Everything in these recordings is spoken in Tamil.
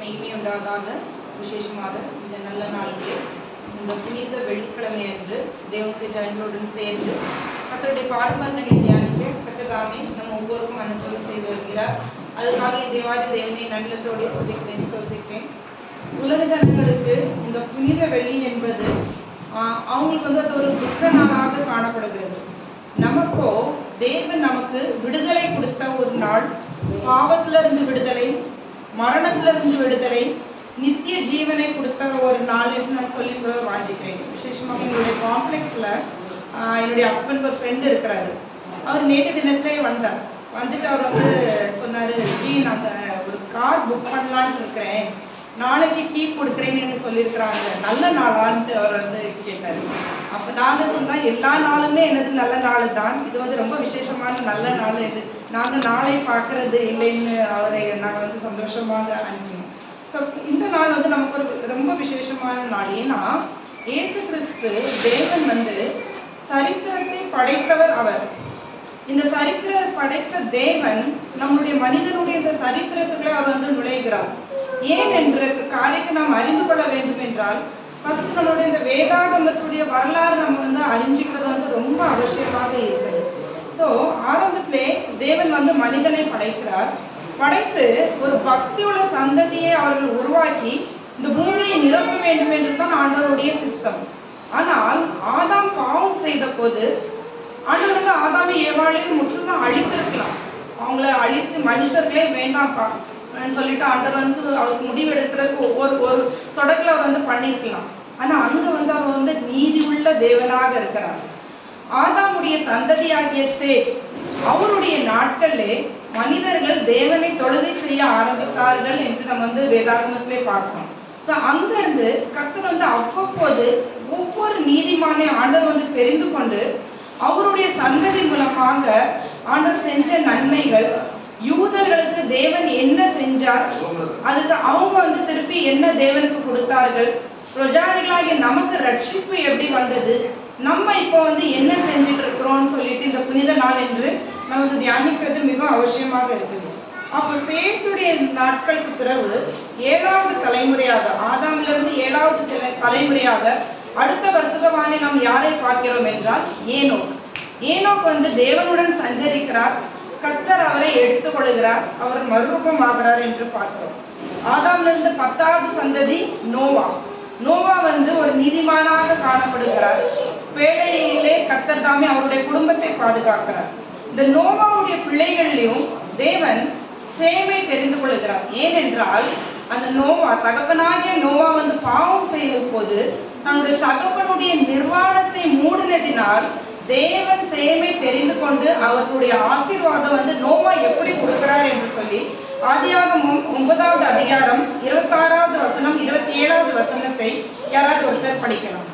மகிமை உண்டாகாத விசேஷமாக இந்த நல்ல நாளிலே இந்த புனித வெள்ளிக்கிழமை அன்று தேவனுடைய ஜனங்களுடன் சேர்ந்து கத்தருடைய பாரம்பரியங்களை தியானிக்க கத்ததாமே நம்ம ஒவ்வொருக்கும் அனுபவம் செய்து வருகிறார் அதுக்காக தேவாதி தேவனை நல்லத்தோடு சொல்லிக்கிறேன் சொல்லிக்கிறேன் உலக ஜனங்களுக்கு இந்த புனித வெள்ளி என்பது ஆஹ், அவங்களுக்கு வந்து அது ஒரு துக்க நாளாக காணப்படுகிறது நமக்கோ தேவன் நமக்கு விடுதலை கொடுத்த ஒரு நாள் பாவத்துல இருந்து விடுதலை மரணத்துல இருந்து விடுதலை நித்திய ஜீவனை கொடுத்த ஒரு நாள் என்று நான் சொல்லி கூட வாஞ்சிக்கிறேன் விசேஷமாக எங்களுடைய காம்ப்ளெக்ஸ்ல என்னுடைய ஹஸ்பண்ட் ஒரு ஃப்ரெண்ட் இருக்கிறாரு அவர் நேற்று தினத்திலே வந்தார் வந்துட்டு அவர் வந்து சொன்னாரு ஜி நாங்க ஒரு கார் புக் பண்ணலான்னு இருக்கிறேன் நாளைக்கு கீ கொடுக்குறேன்னு சொல்லியிருக்கிறாங்க நல்ல நாளான்ட்டு அவர் வந்து கேட்டாரு அப்ப நாங்க சொன்னா எல்லா நாளுமே என்னது நல்ல நாள் தான் இது வந்து ரொம்ப விசேஷமான நல்ல நாள் என்று நாங்க நாளை பார்க்கறது இல்லைன்னு அவரை நாங்க வந்து சந்தோஷமாக அனுப்பினோம் ஸோ இந்த நாள் வந்து நமக்கு ஒரு ரொம்ப விசேஷமான நாள் ஏன்னா இயேசு கிறிஸ்து தேவன் வந்து சரித்திரத்தை படைத்தவர் அவர் இந்த சரித்திர படைத்த தேவன் நம்முடைய மனிதனுடைய இந்த சரித்திரத்துக்குள்ளே அவர் வந்து நுழைகிறார் ஏன் என்ற காரியத்தை நாம் அறிந்து கொள்ள வேண்டும் என்றால் ஃபர்ஸ்ட் நம்மளுடைய இந்த வேதாகமத்துடைய வரலாறு நம்ம வந்து அறிஞ்சிக்கிறது வந்து ரொம்ப அவசியமாக இருக்குது ஸோ ஆரம்பத்திலே தேவன் வந்து மனிதனை படைக்கிறார் படைத்து ஒரு பக்தியுள்ள சந்ததியை அவர்கள் உருவாக்கி இந்த பூமியை நிரப்ப வேண்டும் என்று தான் ஆண்டவருடைய சித்தம் ஆனால் ஆதாம் பாவம் செய்த போது ஆண்டவர் வந்து ஆதாமி ஏவாளையும் முற்றிலும் அழித்திருக்கலாம் அவங்கள அழித்து மனுஷர்களே வேண்டாம்ப்பா அப்படின்னு சொல்லிட்டு ஆண்டவர் வந்து அவருக்கு முடிவு எடுக்கிறதுக்கு ஒவ்வொரு ஒரு சொடக்கில் அவர் வந்து பண்ணியிருக்கலாம் ஆனா அங்க வந்து அவர் வந்து நீதி உள்ள தேவனாக இருக்கிறார் ஆதாமுடைய சந்ததியாகிய சே அவருடைய நாட்களிலே மனிதர்கள் தேவனை தொழுகை செய்ய ஆரம்பித்தார்கள் என்று நம்ம வந்து வேதாகமத்திலே பார்க்கிறோம் ஸோ அங்கிருந்து கர்த்தர் வந்து அவ்வப்போது ஒவ்வொரு நீதிமானை ஆண்டவர் வந்து தெரிந்து கொண்டு அவருடைய சந்ததி மூலமாக ஆண்டவர் செஞ்ச நன்மைகள் யூதர்களுக்கு தேவன் என்ன செஞ்சார் அதுக்கு அவங்க வந்து திருப்பி என்ன தேவனுக்கு கொடுத்தார்கள் பிரஜாதிகளாகிய நமக்கு ரட்சிப்பு எப்படி வந்தது நம்ம இப்போ வந்து என்ன செஞ்சுட்டு இருக்கிறோம்னு சொல்லிட்டு இந்த புனித நாள் என்று நம்ம வந்து தியானிக்கிறது மிக அவசியமாக இருக்குது அப்போ சேத்துடைய நாட்களுக்கு பிறகு ஏழாவது தலைமுறையாக ஆதாம்ல இருந்து ஏழாவது தலை- தலைமுறையாக அடுத்த வருஷதவானை நாம் யாரை பார்க்கிறோம் என்றால் ஏனோக் ஏனோக் வந்து தேவனுடன் சஞ்சரிக்கிறார் கத்தர் அவரை எடுத்துக்கொள்கிறார் அவர் மறுரூபமாகிறார் என்று பார்க்கிறோம் ஆதாம்ல இருந்து பத்தாவது சந்ததி நோவா நோவா வந்து ஒரு நீதிமானாக காணப்படுகிறார் பேழையிலே கத்தர் தாமே அவருடைய குடும்பத்தை பாதுகாக்கிறார் இந்த நோவாவுடைய பிள்ளைகள்லையும் தேவன் சேமை தெரிந்து கொள்கிறார் ஏனென்றால் அந்த நோவா தகப்பனாகிய நோவா வந்து பாவம் செய்யும் போது தன்னுடைய தகப்பனுடைய நிர்வாணத்தை மூடினதினால் தேவன் சேமை தெரிந்து கொண்டு அவர்களுடைய ஆசீர்வாதம் வந்து நோவா எப்படி கொடுக்கிறார் என்று சொல்லி ஆதியாகமம் ஒன்பதாவது அதிகாரம் இருபத்தாறாவது வசனம் இருபத்தி ஏழாவது வசனத்தை யாராவது ஒருத்தர் படிக்கலாம்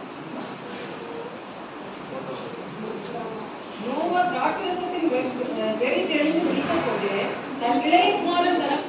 நோவா திராட்சரசத்தின் வெ- வெறி தெளிந்து குடித்தபோது தன் இளைய குமாரன் தன்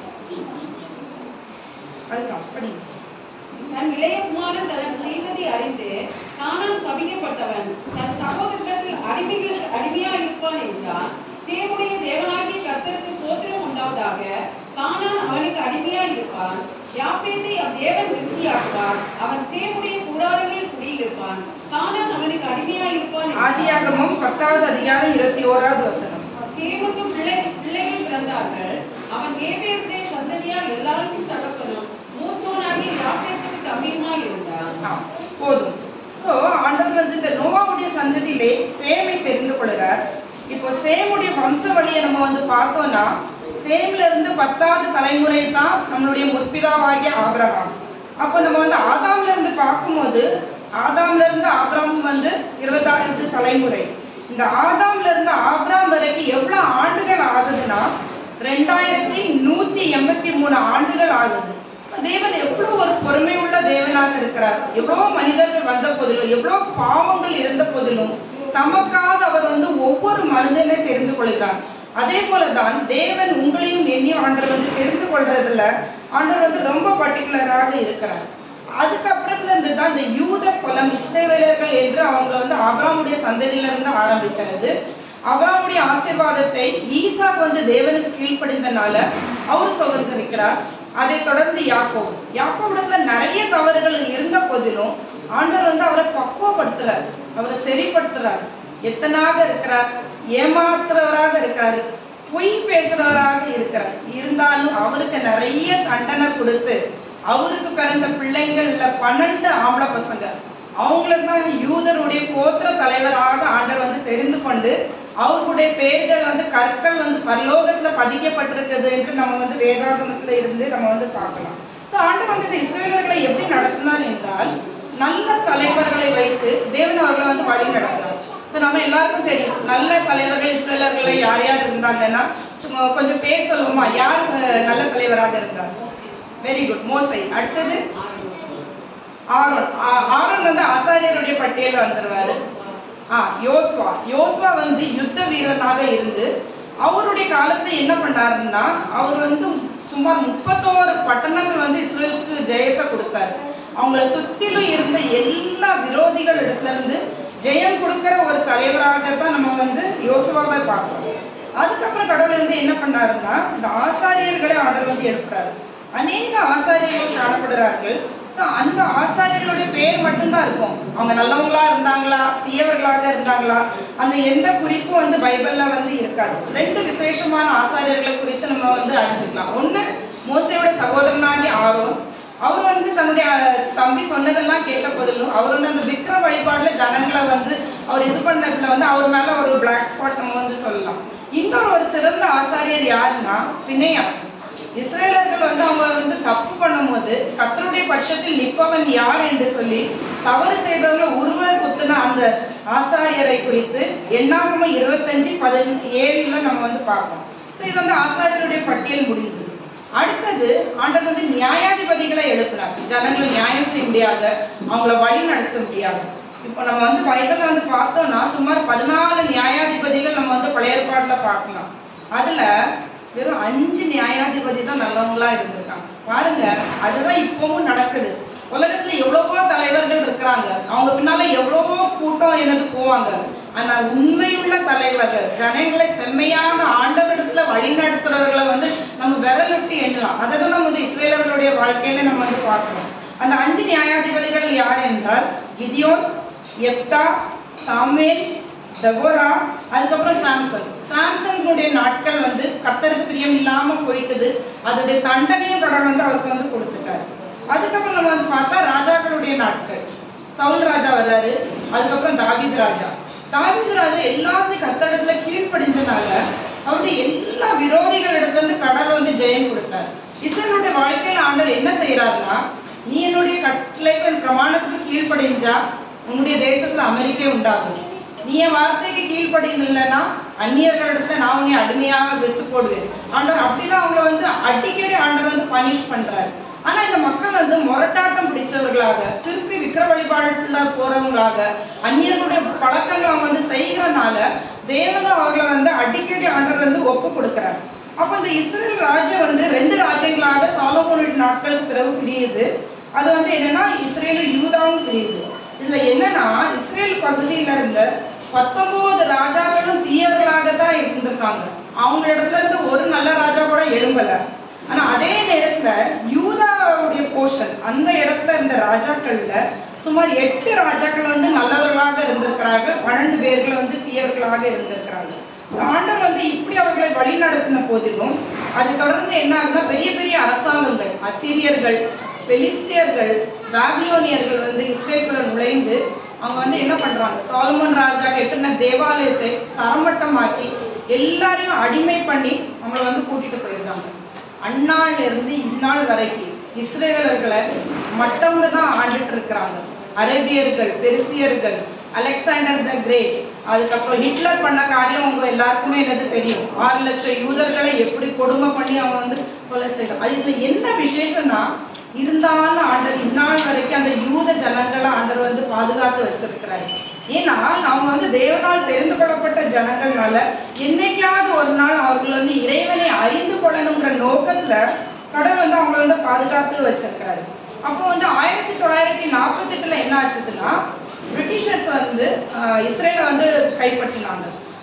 அதுதான் படி தன் இளைய குமாரன் தனக்கு செய்ததை அறிந்து தானான் சபிக்கப்பட்டவன் தன் சகோதரத்தில் அடிமைகளுக்கு அடிமையாக இருப்பான் என்றான் சேமுடைய தேவனாகிய கர்த்தருக்கு சோத்திரம் உண்டாவதாக தானான் அவனுக்கு அடிமையாக இருப்பான் யாப்பேத்தை தேவன் திருப்தியாக்குவார் அவன் சேமுடைய கூடாரங்களில் குடியிருப்பான் தானான் அவனுக்கு அடிமையாக இருப்பான் என்றான். ஆதியாகமம் பத்தாவது அதிகாரம் இருபத்தி ஓராவது வசனம் சேமுக்கும் பிள்ளை பிள்ளைகள் பிறந்தார்கள் அவன் ஏபேருடைய சந்ததியால் எல்லாருக்கும் தகப்பனும் மூத்தோனாகிய யாப்பேத்துக்கு தம்பியுமாய் இருந்தான் ஆ, போதும் சோ ஆண்டவர் வந்து இந்த நோவாவுடைய சந்ததியிலே சேமை தெரிந்து கொள்கிறார் இப்போ சேமுடைய வம்ச வழியை நம்ம வந்து பார்த்தோம்னா சேம்ல இருந்து பத்தாவது தலைமுறை தான் நம்மளுடைய முற்பிதாவாகிய ஆபிரகாம் அப்போ நம்ம வந்து ஆதாம்ல இருந்து பார்க்கும்போது ஆதாம்ல இருந்து ஆபிரகாம் வந்து இருபதாவது தலைமுறை இந்த ஆதாம்ல இருந்து ஆபிரகாம் வரைக்கும் எவ்வளவு ஆண்டுகள் ஆகுதுன்னா ரெண்டாயிரத்தி நூத்தி எண்பத்தி மூணு ஆண்டுகள் ஆகுது தேவன் எவ்வளவு ஒரு பொறுமை உள்ள தேவனாக இருக்கிறார் எவ்வளவு மனிதர்கள் வந்த போதிலும் எவ்வளவு பாவங்கள் இருந்த போதிலும் தமக்காக அவர் வந்து ஒவ்வொரு மனிதனை தெரிந்து கொள்கிறார் அதே போலதான் தேவன் உங்களையும் என்னையும் ஆண்டவர் வந்து தெரிந்து கொள்றதுல ஆண்டவர் வந்து ரொம்ப பர்டிகுலராக இருக்கிறார் அதுக்கப்புறத்துல இருந்து தான் இந்த யூத குலம் இஸ்ரேவேலர்கள் என்று அவங்க வந்து ஆபிரகாமுடைய சந்ததியில இருந்து ஆரம்பிக்கிறது அவருடைய ஆசீர்வாதத்தை ஈசாக் வந்து தேவனுக்கு கீழ்ப்படிந்தனால அவர் சுதந்திரிக்கிறார் அதை தொடர்ந்து யாக்கோப் யாக்கோவிடத்துல நிறைய தவறுகள் இருந்த போதிலும் ஆண்டவர் வந்து அவரை பக்குவப்படுத்துறார் அவரை சரிப்படுத்துறார் எத்தனாக இருக்கிறார் ஏமாத்துறவராக இருக்காரு பொய் பேசுறவராக இருக்கிறார் இருந்தாலும் அவருக்கு நிறைய தண்டனை கொடுத்து அவருக்கு பிறந்த பிள்ளைங்கள்ல பன்னெண்டு ஆம்பளை பசங்க அவங்கள தான் யூதருடைய கோத்திர தலைவராக ஆண்டவர் வந்து தெரிந்து கொண்டு அவர்களுடைய பெயர்கள் வந்து கற்கள் வந்து பரலோகத்துல பதிக்கப்பட்டிருக்குது என்று நம்ம வந்து வேதாகமத்துல இருந்து நம்ம வந்து பார்க்கலாம் ஸோ ஆண்டவர் வந்து இந்த இஸ்ரேலர்களை எப்படி நடத்தினார் என்றால் நல்ல தலைவர்களை வைத்து தேவன் அவர்களை வந்து வழி நடத்தினார் ஸோ நம்ம எல்லாருக்கும் தெரியும் நல்ல தலைவர்கள் இஸ்ரேலர்களை யார் யார் இருந்தாங்கன்னா சும்மா கொஞ்சம் பேர் சொல்லுவோமா யார் அஹ், நல்ல தலைவராக இருந்தார் வெரி குட் மோசை அடுத்தது ஆரோன் ஆ- ஆரோன் வந்து ஆசாரியருடைய பட்டியல வந்துருவாரு ஆ யோசுவா யோசுவா வந்து யுத்த வீரனாக இருந்து அவருடைய காலத்துல என்ன பண்ணாருன்னா அவர் வந்து சுமார் முப்பத்தோரு பட்டணங்கள் வந்து இஸ்ரேலுக்கு ஜெயத்தை கொடுத்தாரு அவங்கள சுத்திலும் இருந்த எல்லா விரோதிகள் இடத்துல இருந்து ஜெயம் கொடுக்கிற ஒரு தலைவராக தான் நம்ம வந்து யோசுவாவை பார்க்கிறோம் அதுக்கப்புறம் கடவுள் வந்து என்ன பண்ணாருன்னா இந்த ஆசாரியர்களை ஆர்டர் வந்து எடுக்கிறாரு அநேக ஆசாரியர்கள் காணப்படுறார்கள் ஸோ அந்த ஆசாரியர்களுடைய பேர் மட்டும்தான் இருக்கும் அவங்க நல்லவங்களா இருந்தாங்களா தீயவர்களாக இருந்தாங்களா அந்த எந்த குறிப்பும் வந்து பைபிள்ல வந்து இருக்காது ரெண்டு விசேஷமான ஆசாரியர்களை குறித்து நம்ம வந்து அறிஞ்சுக்கலாம் ஒண்ணு மோசையோட சகோதரனாகி ஆரோன் அவர் வந்து தன்னுடைய அஹ், தம்பி சொன்னதெல்லாம் கேட்ட போதிலும் அவர் வந்து அந்த விக்கிர வழிபாடுல ஜனங்களை வந்து அவர் இது பண்ணதுல வந்து அவர் மேல ஒரு பிளாக் ஸ்பாட் நம்ம வந்து சொல்லலாம் இன்னொரு ஒரு சிறந்த ஆசாரியர் யாருன்னா பினேயாஸ் இஸ்ரேலர்கள் வந்து அவங்க வந்து தப்பு பண்ணும்போது கர்த்தருடைய பட்சத்தில் நிற்பவன் யார் என்று சொல்லி தவறு செய்தவங்க உருவ குத்துன அந்த ஆசாரியரை குறித்து எண்ணாகம இருபத்தஞ்சு பதினஞ்சு ஏழுல நம்ம வந்து பார்ப்போம் ஸோ இது வந்து ஆசாரியருடைய பட்டியல் முடிந்தது அடுத்தது ஆண்டவர் வந்து நியாயாதிபதிகளை எழுப்பினார் ஜனங்களை நியாயம் செய்ய முடியாது அவங்கள வழி நடத்த முடியாது இப்போ நம்ம வந்து பைபிள்ல வந்து பார்த்தோம்னா சுமார் பதினாலு நியாயாதிபதிகள் நம்ம வந்து பழைய ஏற்பாடுல பார்க்கலாம் அதுல வெறும் அஞ்சு நியாயாதிபதி தான் நல்லவங்களா இருந்திருக்காங்க பாருங்க அதுதான் இப்பவும் நடக்குது உலகத்துல எவ்வளவோ தலைவர்கள் இருக்கிறாங்க அவங்க பின்னால எவ்வளவோ கூட்டம் என்னது போவாங்க ஆனா உண்மையுள்ள தலைவர்கள் ஜனங்களை செம்மையாக ஆண்டவரிடத்துல வழி நடத்துறவர்களை வந்து நம்ம விரலிட்டு எண்ணலாம் அதை தான் நம்ம வந்து இஸ்ரேலர்களுடைய வாழ்க்கையில நம்ம வந்து பார்க்கிறோம் அந்த அஞ்சு நியாயாதிபதிகள் யார் என்றால் கிதியோன் எப்தா சாமுவேல் தெபோரா அதுக்கப்புறம் சாம்சன் சாம்சனுடைய நாட்கள் வந்து கர்த்தருக்கு பிரியம் இல்லாம போயிட்டது அதோடைய தண்டனையும் கடவுள் வந்து அவருக்கு வந்து கொடுத்துட்டாரு அதுக்கப்புறம் நம்ம வந்து பார்த்தா ராஜாக்களுடைய நாட்கள் சவுல் ராஜா வராரு அதுக்கப்புறம் தாவீது ராஜா தாவீது ராஜா எல்லாத்தையும் கத்தடத்துல கீழ்ப்படிஞ்சனால அவருடைய எல்லா விரோதிகள் இடத்துல இருந்து கடவுள் வந்து ஜெயம் கொடுத்தார் இஸ்ரேலுடைய வாழ்க்கையில ஆண்டவர் என்ன செய்யறாருன்னா நீ என்னுடைய கட்டளைக்கு பிரமாணத்துக்கு கீழ்ப்படிஞ்சா உன்னுடைய தேசத்துல அமெரிக்கா உண்டாகும் நீ என் வார்த்தைக்கு கீழ்ப்படியலைன்னா அந்நியர்களிடத்துல நான் உன்னை அடிமையாக விட்டு போடுவேன் ஆண்டவர் அப்படிதான் அவங்கள வந்து அடிக்கடி ஆண்டவர் வந்து பனிஷ் பண்றாரு ஆனா இந்த மக்கள் வந்து முரட்டாட்டம் பிடிச்சவர்களாக திருப்பி விக்கிர வழிபாடுல போறவங்களாக அந்நியர்களுடைய பழக்கங்கள் அவங்க வந்து செய்கிறனால தேவன் அவர்களை வந்து அடிக்கடி ஆண்டவர் வந்து ஒப்பு கொடுக்கிறார் அப்ப இந்த இஸ்ரேல் ராஜ்யம் வந்து ரெண்டு ராஜ்யங்களாக சாலமோனின் நாட்களுக்கு பிறகு பிரியுது அது வந்து என்னன்னா இஸ்ரேலும் யூதாவும் பிரியுது இதுல என்னன்னா இஸ்ரேல் பகுதியில இருந்த பத்தொன்பது ராஜாக்களும் தீயவர்களாக தான் இருந்திருக்காங்க அவங்க இடத்துல இருந்து ஒரு நல்ல ராஜா கூட எழும்பல ஆனா அதே நேரத்துல யூதாவுடைய போர்ஷன் அந்த இடத்துல இருந்த ராஜாக்கள்ல சுமார் எட்டு ராஜாக்கள் வந்து நல்லவர்களாக இருந்திருக்கிறாங்க பன்னெண்டு பேர்கள் வந்து தீயவர்களாக இருந்திருக்கிறாங்க ஆண்டவர் வந்து இப்படி அவர்களை வழி நடத்தின போதிலும் அது தொடர்ந்து என்ன ஆகுதுன்னா பெரிய பெரிய அரசாங்கங்கள் அசீரியர்கள் பெலிஸ்தியர்கள் பாபிலோனியர்கள் வந்து இஸ்ரேலுக்குள்ள நுழைந்து அவங்க வந்து என்ன பண்றாங்க சாலமோன் ராஜா கெட்டின தேவாலயத்தை தரமட்டமாக்கி எல்லாரையும் அடிமை பண்ணி அவங்கள வந்து கூட்டிட்டு போயிருக்காங்க அந்நாள்ல இருந்து இந்நாள் வரைக்கும் இஸ்ரேலர்களை மற்றவங்க தான் ஆண்டுட்டு இருக்கிறாங்க அரேபியர்கள் பெருசியர்கள் அலெக்சாண்டர் த கிரேட் அதுக்கப்புறம் ஹிட்லர் பண்ண காரியம் உங்க எல்லாருக்குமே என்னது தெரியும் ஆறு லட்சம் யூதர்களை எப்படி கொடுமை பண்ணி அவங்க வந்து கொலை செய்யணும் அது இதுல என்ன விசேஷம்னா இருந்தாலும் ஆண்டர் இந்நாள் வரைக்கும் அந்த யூத ஜனங்களை ஆண்டர் வந்து பாதுகாத்து வச்சிருக்கிறாரு ஏன்னா அவங்க வந்து தேவனால் தெரிந்து கொள்ளப்பட்ட ஜனங்கள்னால என்னைக்காவது ஒரு நாள் அவர்கள் வந்து இறைவனை அறிந்து கொள்ளணுங்கிற நோக்கத்துல கடவுள் வந்து அவங்கள வந்து பாதுகாத்து வச்சிருக்கிறாரு அப்போ வந்து ஆயிரத்தி தொள்ளாயிரத்தி நாற்பத்தெட்டுல என்ன ஆச்சுதுன்னா பிரிட்டிஷர்ஸ் வந்து ஆஹ், இஸ்ரேலை வந்து கைப்பற்றினாங்க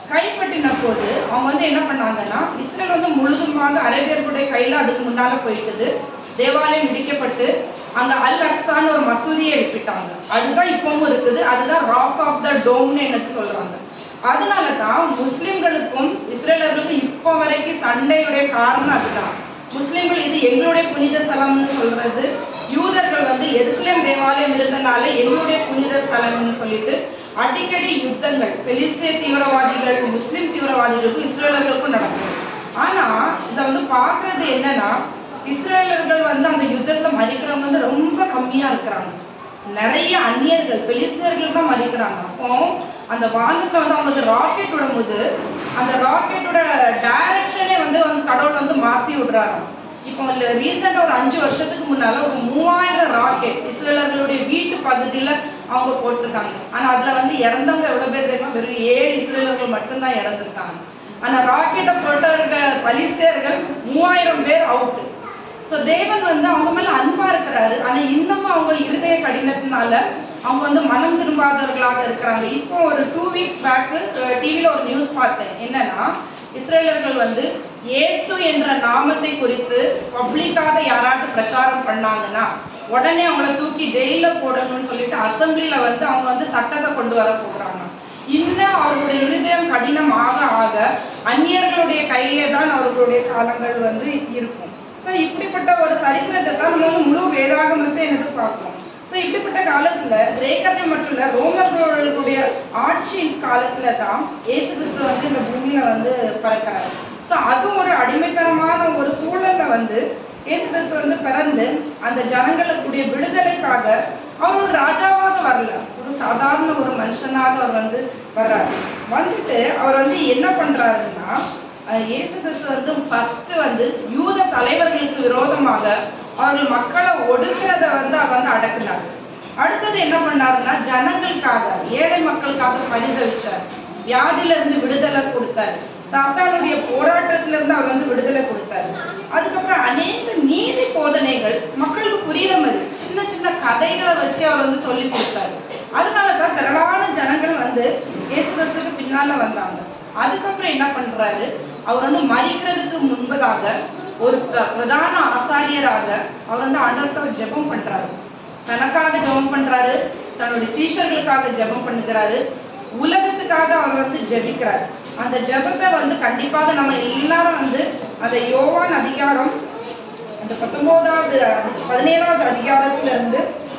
கைப்பற்றின போது அவங்க வந்து என்ன பண்ணாங்கன்னா இஸ்ரேல் வந்து முழுதுமாக அரேபியர்களுடைய கையில அதுக்கு முன்னால போயிட்டது தேவாலயம் இடிக்கப்பட்டு அங்க அல் அக்ஸான்னு ஒரு மசூதியை எழுப்பிட்டாங்க அதுதான் இப்பவும் இருக்குது அதுதான் ராக் ஆஃப் த டோம்னு எனக்கு சொல்றாங்க அதனால தான் முஸ்லிம்களுக்கும் இஸ்ரேலர்களுக்கும் இப்போ வரைக்கும் சண்டையுடைய காரணம் அதுதான் முஸ்லிம்கள் இது எங்களுடைய புனித ஸ்தலம்னு சொல்றது யூதர்கள் வந்து எருசலேம் தேவாலயம் இருந்தனால எங்களுடைய புனித ஸ்தலம்னு சொல்லிட்டு அடிக்கடி யுத்தங்கள் பெலிஸ்தே தீவிரவாதிகள் முஸ்லிம் தீவிரவாதிகளுக்கும் இஸ்ரேலர்களுக்கும் நடக்குது ஆனா இதை வந்து பார்க்கிறது என்னன்னா இஸ்ரேலர்கள் வந்து அந்த யுத்தத்துல மறிக்கிறவங்க வந்து ரொம்ப கம்மியா இருக்கிறாங்க நிறைய அந்நியர்கள் பெலிஸ்தீனர்கள் தான் மறிக்கிறாங்க அப்போ அந்த வானத்துல வந்து அவங்க வந்து ராக்கெட் விடும்போது அந்த ராக்கெட்டோட டைரக்ஷனே வந்து வந்து கடவுள் வந்து மாத்தி விடுறாங்க இப்போ ரீசெண்டாக ஒரு அஞ்சு வருஷத்துக்கு முன்னால ஒரு மூவாயிரம் ராக்கெட் இஸ்ரேலர்களுடைய வீட்டு பகுதியில அவங்க போட்டிருக்காங்க ஆனா அதுல வந்து இறந்தவங்க எவ்வளவு பேர் தெரியுமா வெறும் ஏழு இஸ்ரேலர்கள் மட்டும்தான் இறந்துருக்காங்க ஆனா ராக்கெட்டை போட்டவர்கள் பலிஸ்தேர்கள் மூவாயிரம் பேர் அவுட்டு ஸோ தேவன் வந்து அவங்க மேல அன்பா இருக்கிறாரு ஆனா இன்னமும் அவங்க இருதய கடினத்தினால அவங்க வந்து மனம் திரும்பாதவர்களாக இருக்கிறாங்க இப்போ ஒரு டூ வீக்ஸ் பேக்கு டிவியில ஒரு நியூஸ் பார்த்தேன் என்னன்னா இஸ்ரேலர்கள் வந்து இயேசு என்ற நாமத்தை குறித்து பப்ளிக்காக யாராவது பிரச்சாரம் பண்ணாங்கன்னா உடனே அவங்கள தூக்கி ஜெயில போடணும்னு சொல்லிட்டு அசம்பிளில வந்து அவங்க வந்து சட்டத்தை கொண்டு வர போகிறாங்க இன்னும் அவர்களுடைய இருதயம் கடினம் ஆக ஆக அந்நியர்களுடைய கையிலே தான் அவர்களுடைய காலங்கள் வந்து இருக்கும் ஸோ இப்படிப்பட்ட ஒரு சரித்திரத்தை தான் நம்ம வந்து முழு வேதாகமத்தை என்னது பார்க்கிறோம் ஸோ இப்படிப்பட்ட காலத்துல கிரேக்கத்தை மட்டும் இல்ல ரோமர்களுடைய ஆட்சி காலத்துல தான் இயேசு கிறிஸ்து வந்து இந்த பூமியில வந்து பிறக்கிறாரு ஸோ அதுவும் ஒரு அடிமைத்தனமான ஒரு சூழல்ல வந்து இயேசு கிறிஸ்து வந்து பிறந்து அந்த ஜனங்களுக்குடைய விடுதலைக்காக அவர் ஒரு ராஜாவாக வரல ஒரு சாதாரண ஒரு மனுஷனாக அவர் வந்து வர்றாரு வந்துட்டு அவர் வந்து என்ன பண்றாருன்னா அஹ் இயேசு கிறிஸ்து வந்து ஃபர்ஸ்ட் வந்து யூத தலைவர்களுக்கு விரோதமாக அவர்கள் மக்களை ஒடுக்கிறத வந்து அவர் வந்து அடக்குனார் அடுத்தது என்ன பண்ணாருன்னா ஜனங்களுக்காக ஏழை மக்களுக்காக பரிதவிச்சார் வியாதியில இருந்து விடுதலை கொடுத்தார் சாத்தானுடைய போராட்டத்துல இருந்து அவர் வந்து விடுதலை கொடுத்தாரு அதுக்கப்புறம் அநேக நீதி போதனைகள் மக்களுக்கு புரியுற மாதிரி சின்ன சின்ன கதைகளை வச்சு அவர் வந்து சொல்லி கொடுத்தாரு அதனாலதான் திரளான ஜனங்கள் வந்து இயேசு கிறிஸ்துக்கு பின்னால வந்தாங்க அதுக்கப்புறம் என்ன பண்றாரு அவர் வந்து மறிக்கிறதுக்கு முன்பதாக ஒரு பிர- பிரதான ஆசாரியராக அவர் வந்து ஆண்டவர்கிட்ட ஜெபம் பண்றாரு தனக்காக ஜெபம் பண்றாரு தன்னுடைய சீஷர்களுக்காக ஜெபம் பண்ணுகிறாரு உலகத்துக்காக அவர் வந்து ஜெபிக்கிறார் அந்த ஜெபத்தை வந்து கண்டிப்பாக நம்ம எல்லாரும் வந்து அந்த யோவான் அதிகாரம் அந்த பத்தொன்பதாவது பதினேழாவது அதிகாரத்துல இருந்து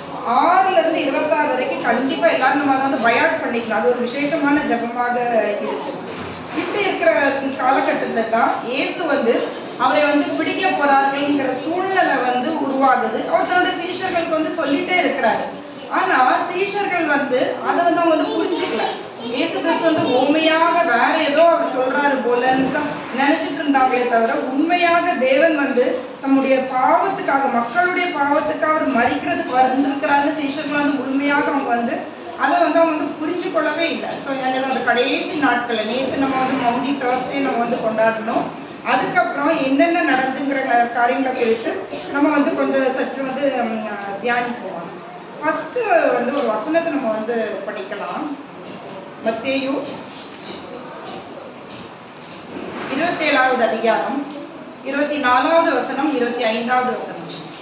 ஆறுல இருந்து இருபத்தாறு வரைக்கும் கண்டிப்பா எல்லாரும் நம்ம அதை வந்து பயாட் பண்ணிக்கலாம் அது ஒரு விசேஷமான ஜெபமாக இருக்கு இப்படி இருக்கிற காலகட்டத்துல தான் இயேசு வந்து அவரை வந்து பிடிக்க போறார்கள்ங்கிற சூழ்நிலை வந்து உருவாகுது அவர் தன்னுடைய சீஷர்களுக்கு வந்து சொல்லிட்டே இருக்கிறாரு ஆனா சீஷர்கள் வந்து அதை வந்து அவங்க வந்து புரிஞ்சுக்கல இயேசு கிறிஸ்து வந்து உண்மையாக வேற ஏதோ அவர் சொல்றாரு போலன்னு தான் நினைச்சிட்டு இருந்தாங்களே தவிர உண்மையாக தேவன் வந்து தம்முடைய பாவத்துக்காக மக்களுடைய பாவத்துக்காக அவர் மறிக்கிறதுக்கு வந்திருக்கிறாருன்னு சீஷர்கள் வந்து முழுமையாக அவங்க வந்து அதை வந்து அவங்க வந்து புரிஞ்சு கொள்ளவே இல்லை ஸோ எனக்கு அந்த கடைசி நாட்களில் நேற்று நம்ம வந்து மவுண்டி டர்ஸ்டே நம்ம வந்து கொண்டாடணும் அதுக்கப்புறம் என்னென்ன நடந்துங்கிற க- காரியங்களை குறித்து நம்ம வந்து கொஞ்சம் சற்று வந்து ம், தியானிப்போம் ஃபர்ஸ்ட் வந்து ஒரு வசனத்தை நம்ம வந்து படிக்கலாம் மத்தேயு இருபத்தேழாவது அதிகாரம் இருபத்தி நாலாவது வசனம் இருபத்தி ஐந்தாவது வசனம்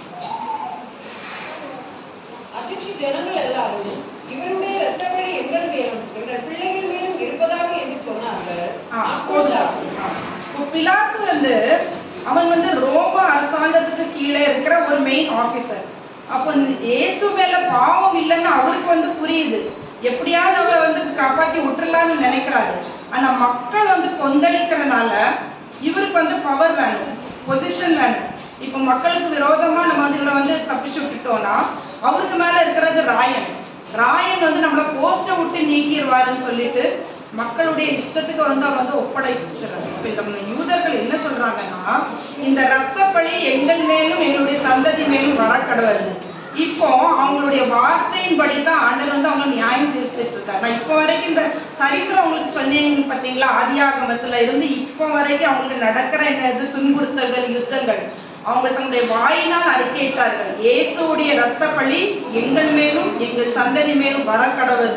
அதிர்ச்சி ஜனங்கள் எல்லாரும் இவருடைய இரத்த வழி எங்கள் மேலும் எங்கள் பிள்ளைகள் மேலும் இருப்பதாக என்று சொன்னார்கள் ஆ, போதும். ஆ. இப்போ பிலாத்து வந்து அவன் வந்து ரோம அரசாங்கத்துக்கு கீழே இருக்கிற ஒரு மெயின் ஆபீசர் அப்போ இந்த இயேசு மேல பாவம் இல்லைன்னு அவருக்கு வந்து புரியுது எப்படியாவது அவரை வந்து காப்பாத்தி விட்டுறலாம்னு நினைக்கிறாரு ஆனா மக்கள் வந்து கொந்தளிக்கிறனால இவருக்கு வந்து பவர் வேணும் பொசிஷன் வேணும் இப்போ மக்களுக்கு விரோதமா நம்ம வந்து இவரை வந்து தப்பிச்சு விட்டுட்டோம்னா அவருக்கு மேல இருக்கிறது ராயன் ராயன் வந்து நம்மள போஸ்ட்டை விட்டு நீக்கிடுவாருன்னு சொல்லிட்டு மக்களுடைய இஷ்டத்துக்கு வந்து அவர் வந்து ஒப்படைச்சிடுறாரு இப்போ நம்ம யூதர்கள் என்ன சொல்றாங்கன்னா இந்த ரத்த பழி எங்கள் மேலும் எங்களுடைய சந்ததி மேலும் வர கடவுது இப்போ அவங்களுடைய வார்த்தையின்படி தான் ஆண்டவர் வந்து அவங்களை நியாயம் தீர்த்துட்டு இருக்காரு நான் இப்போ வரைக்கும் இந்த சரித்திரம் உங்களுக்கு சொன்னீங்க பார்த்தீங்களா ஆதியாகமத்துல இருந்து இப்போ வரைக்கும் அவங்களுக்கு நடக்கிற என்னது துன்புறுத்தல்கள் யுத்தங்கள் அவங்க தங்களுடைய வாயினால் அறிக்கையிட்டார்கள் இயேசுவுடைய இரத்த பழி எங்கள் மேலும் எங்கள் சந்ததி மேலும் வர கடவுது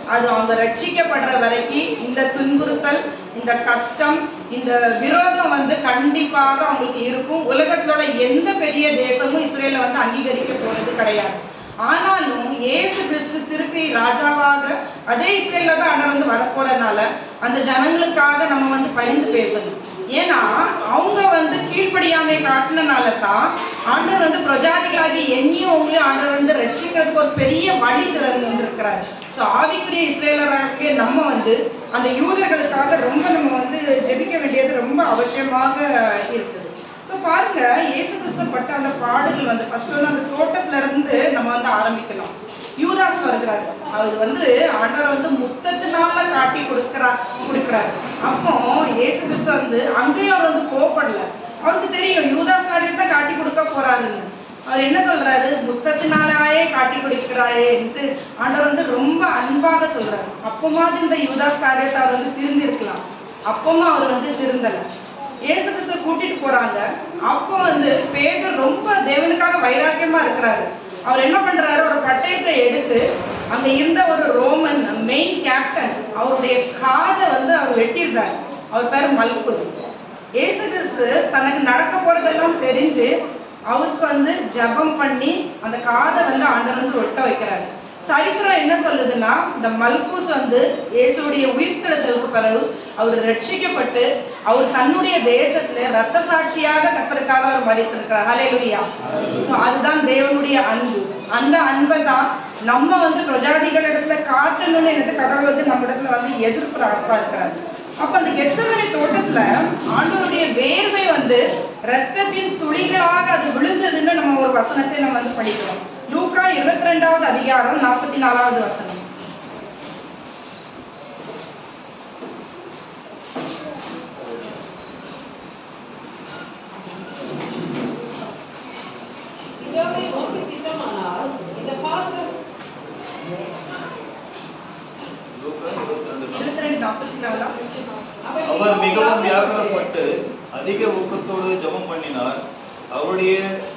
அது அவங்க ரட்சிக்கப்படுற வரைக்கும் இந்த துன்புறுத்தல் இந்த கஷ்டம் இந்த விரோதம் வந்து கண்டிப்பாக அவங்களுக்கு இருக்கும் உலகத்தோட எந்த பெரிய தேசமும் இஸ்ரேலை வந்து அங்கீகரிக்க போறது கிடையாது ஆனாலும் இயேசு கிறிஸ்து திருப்பி ராஜாவாக அதே இஸ்ரேல்ல தான் ஆண்டவர் வந்து வரப்போறதுனால அந்த ஜனங்களுக்காக நம்ம வந்து பரிந்து பேசணும் ஏன்னா அவங்க வந்து கீழ்ப்படியாமை காட்டினால தான் ஆண்டவர் வந்து பிரஜாதிகளாகி எண்ணியும் அவங்களையும் ஆண்டவர் வந்து ரட்சிக்கிறதுக்கு ஒரு பெரிய வழி திறந்து வந்திருக்கிறார் ஸோ ஆவிக்குரிய இஸ்ரேலராகிய நம்ம வந்து அந்த யூதர்களுக்காக ரொம்ப நம்ம வந்து ஜெபிக்க வேண்டியது ரொம்ப அவசியமாக இருக்குது ஸோ பாருங்க இயேசு கிறிஸ்து பட்ட அந்த பாடுகள் வந்து ஃபர்ஸ்ட் வந்து அந்த தோட்டத்துல இருந்து நம்ம வந்து ஆரம்பிக்கலாம் யூதாஸ் வருகிறார் அவர் வந்து ஆண்டவர் வந்து முத்தத்தினால காட்டி கொடுக்கிறா கொடுக்கிறார் அப்போ இயேசு கிறிஸ்து வந்து அங்கேயும் அவர் வந்து கோபப்படல அவருக்கு தெரியும் யூதாஸ் காரியத்தை காட்டி கொடுக்க போறாருன்னு அவர் என்ன சொல்றாரு முத்தத்தினாலேயே காட்டி கொடுக்கிறாயேன்ட்டு ஆண்டவர் வந்து ரொம்ப அன்பாக சொல்றாரு அப்பமாவது இந்த யூதாஸ் காரியத்தை அவர் வந்து திருந்திருக்கலாம் அப்பமா அவர் வந்து திருந்தல இயேசு கிறிஸ்து கூட்டிட்டு போறாங்க அப்போ வந்து பேதர் ரொம்ப தேவனுக்காக வைராக்கியமா இருக்கிறாரு அவர் என்ன பண்றாரு ஒரு பட்டயத்தை எடுத்து அங்க இருந்த ஒரு ரோமன் மெயின் கேப்டன் அவருடைய காதை வந்து அவர் வெட்டிடுறாரு அவர் பேரு மல்குஸ் இயேசு கிறிஸ்து தனக்கு நடக்க போறதெல்லாம் தெரிஞ்சு அவருக்கு வந்து ஜெபம் பண்ணி அந்த காதை வந்து ஆண்டவர் வந்து ஒட்ட வைக்கிறாரு சரித்திரம் என்ன சொல்லுதுன்னா இந்த மல்கூஸ் வந்து இயேசுடைய உயிர்த்தெழுதலுக்கு பிறகு அவர் ரட்சிக்கப்பட்டு அவர் தன்னுடைய தேசத்துல ரத்த சாட்சியாக கத்தருக்காக அவர் மறித்திருக்கிறார் ஹalleluya ஸோ அதுதான் தேவனுடைய அன்பு அந்த அன்பை தான் நம்ம வந்து பிரஜாதிகள் இடத்துல காட்டணும்னு எனக்கு கடவுள் வந்து நம்ம இடத்துல வந்து எதிர்பார்ப்பா இருக்கிறாரு அப்ப அந்த கெட்சமனை தோட்டத்துல ஆண்டவருடைய வேர்வை வந்து ரத்தத்தின் துளிகளாக அது விழுந்ததுன்னு நம்ம ஒரு வசனத்தை நம்ம வந்து படிக்கிறோம் லூக்கா இருபத்தி ரெண்டாவது அதிகாரம் நாற்பத்தி நாலாவது வசனம் பிதாவை நோக்கி சித்தமானால் இந்த பாத்திரம் இருபத்தி ரெண்டு நாற்பத்தி நாலா அவர் மிகவும் வியாகுலப்பட்டு அதிக ஊக்கத்தோடு ஜெபம் பண்ணினார் அவருடைய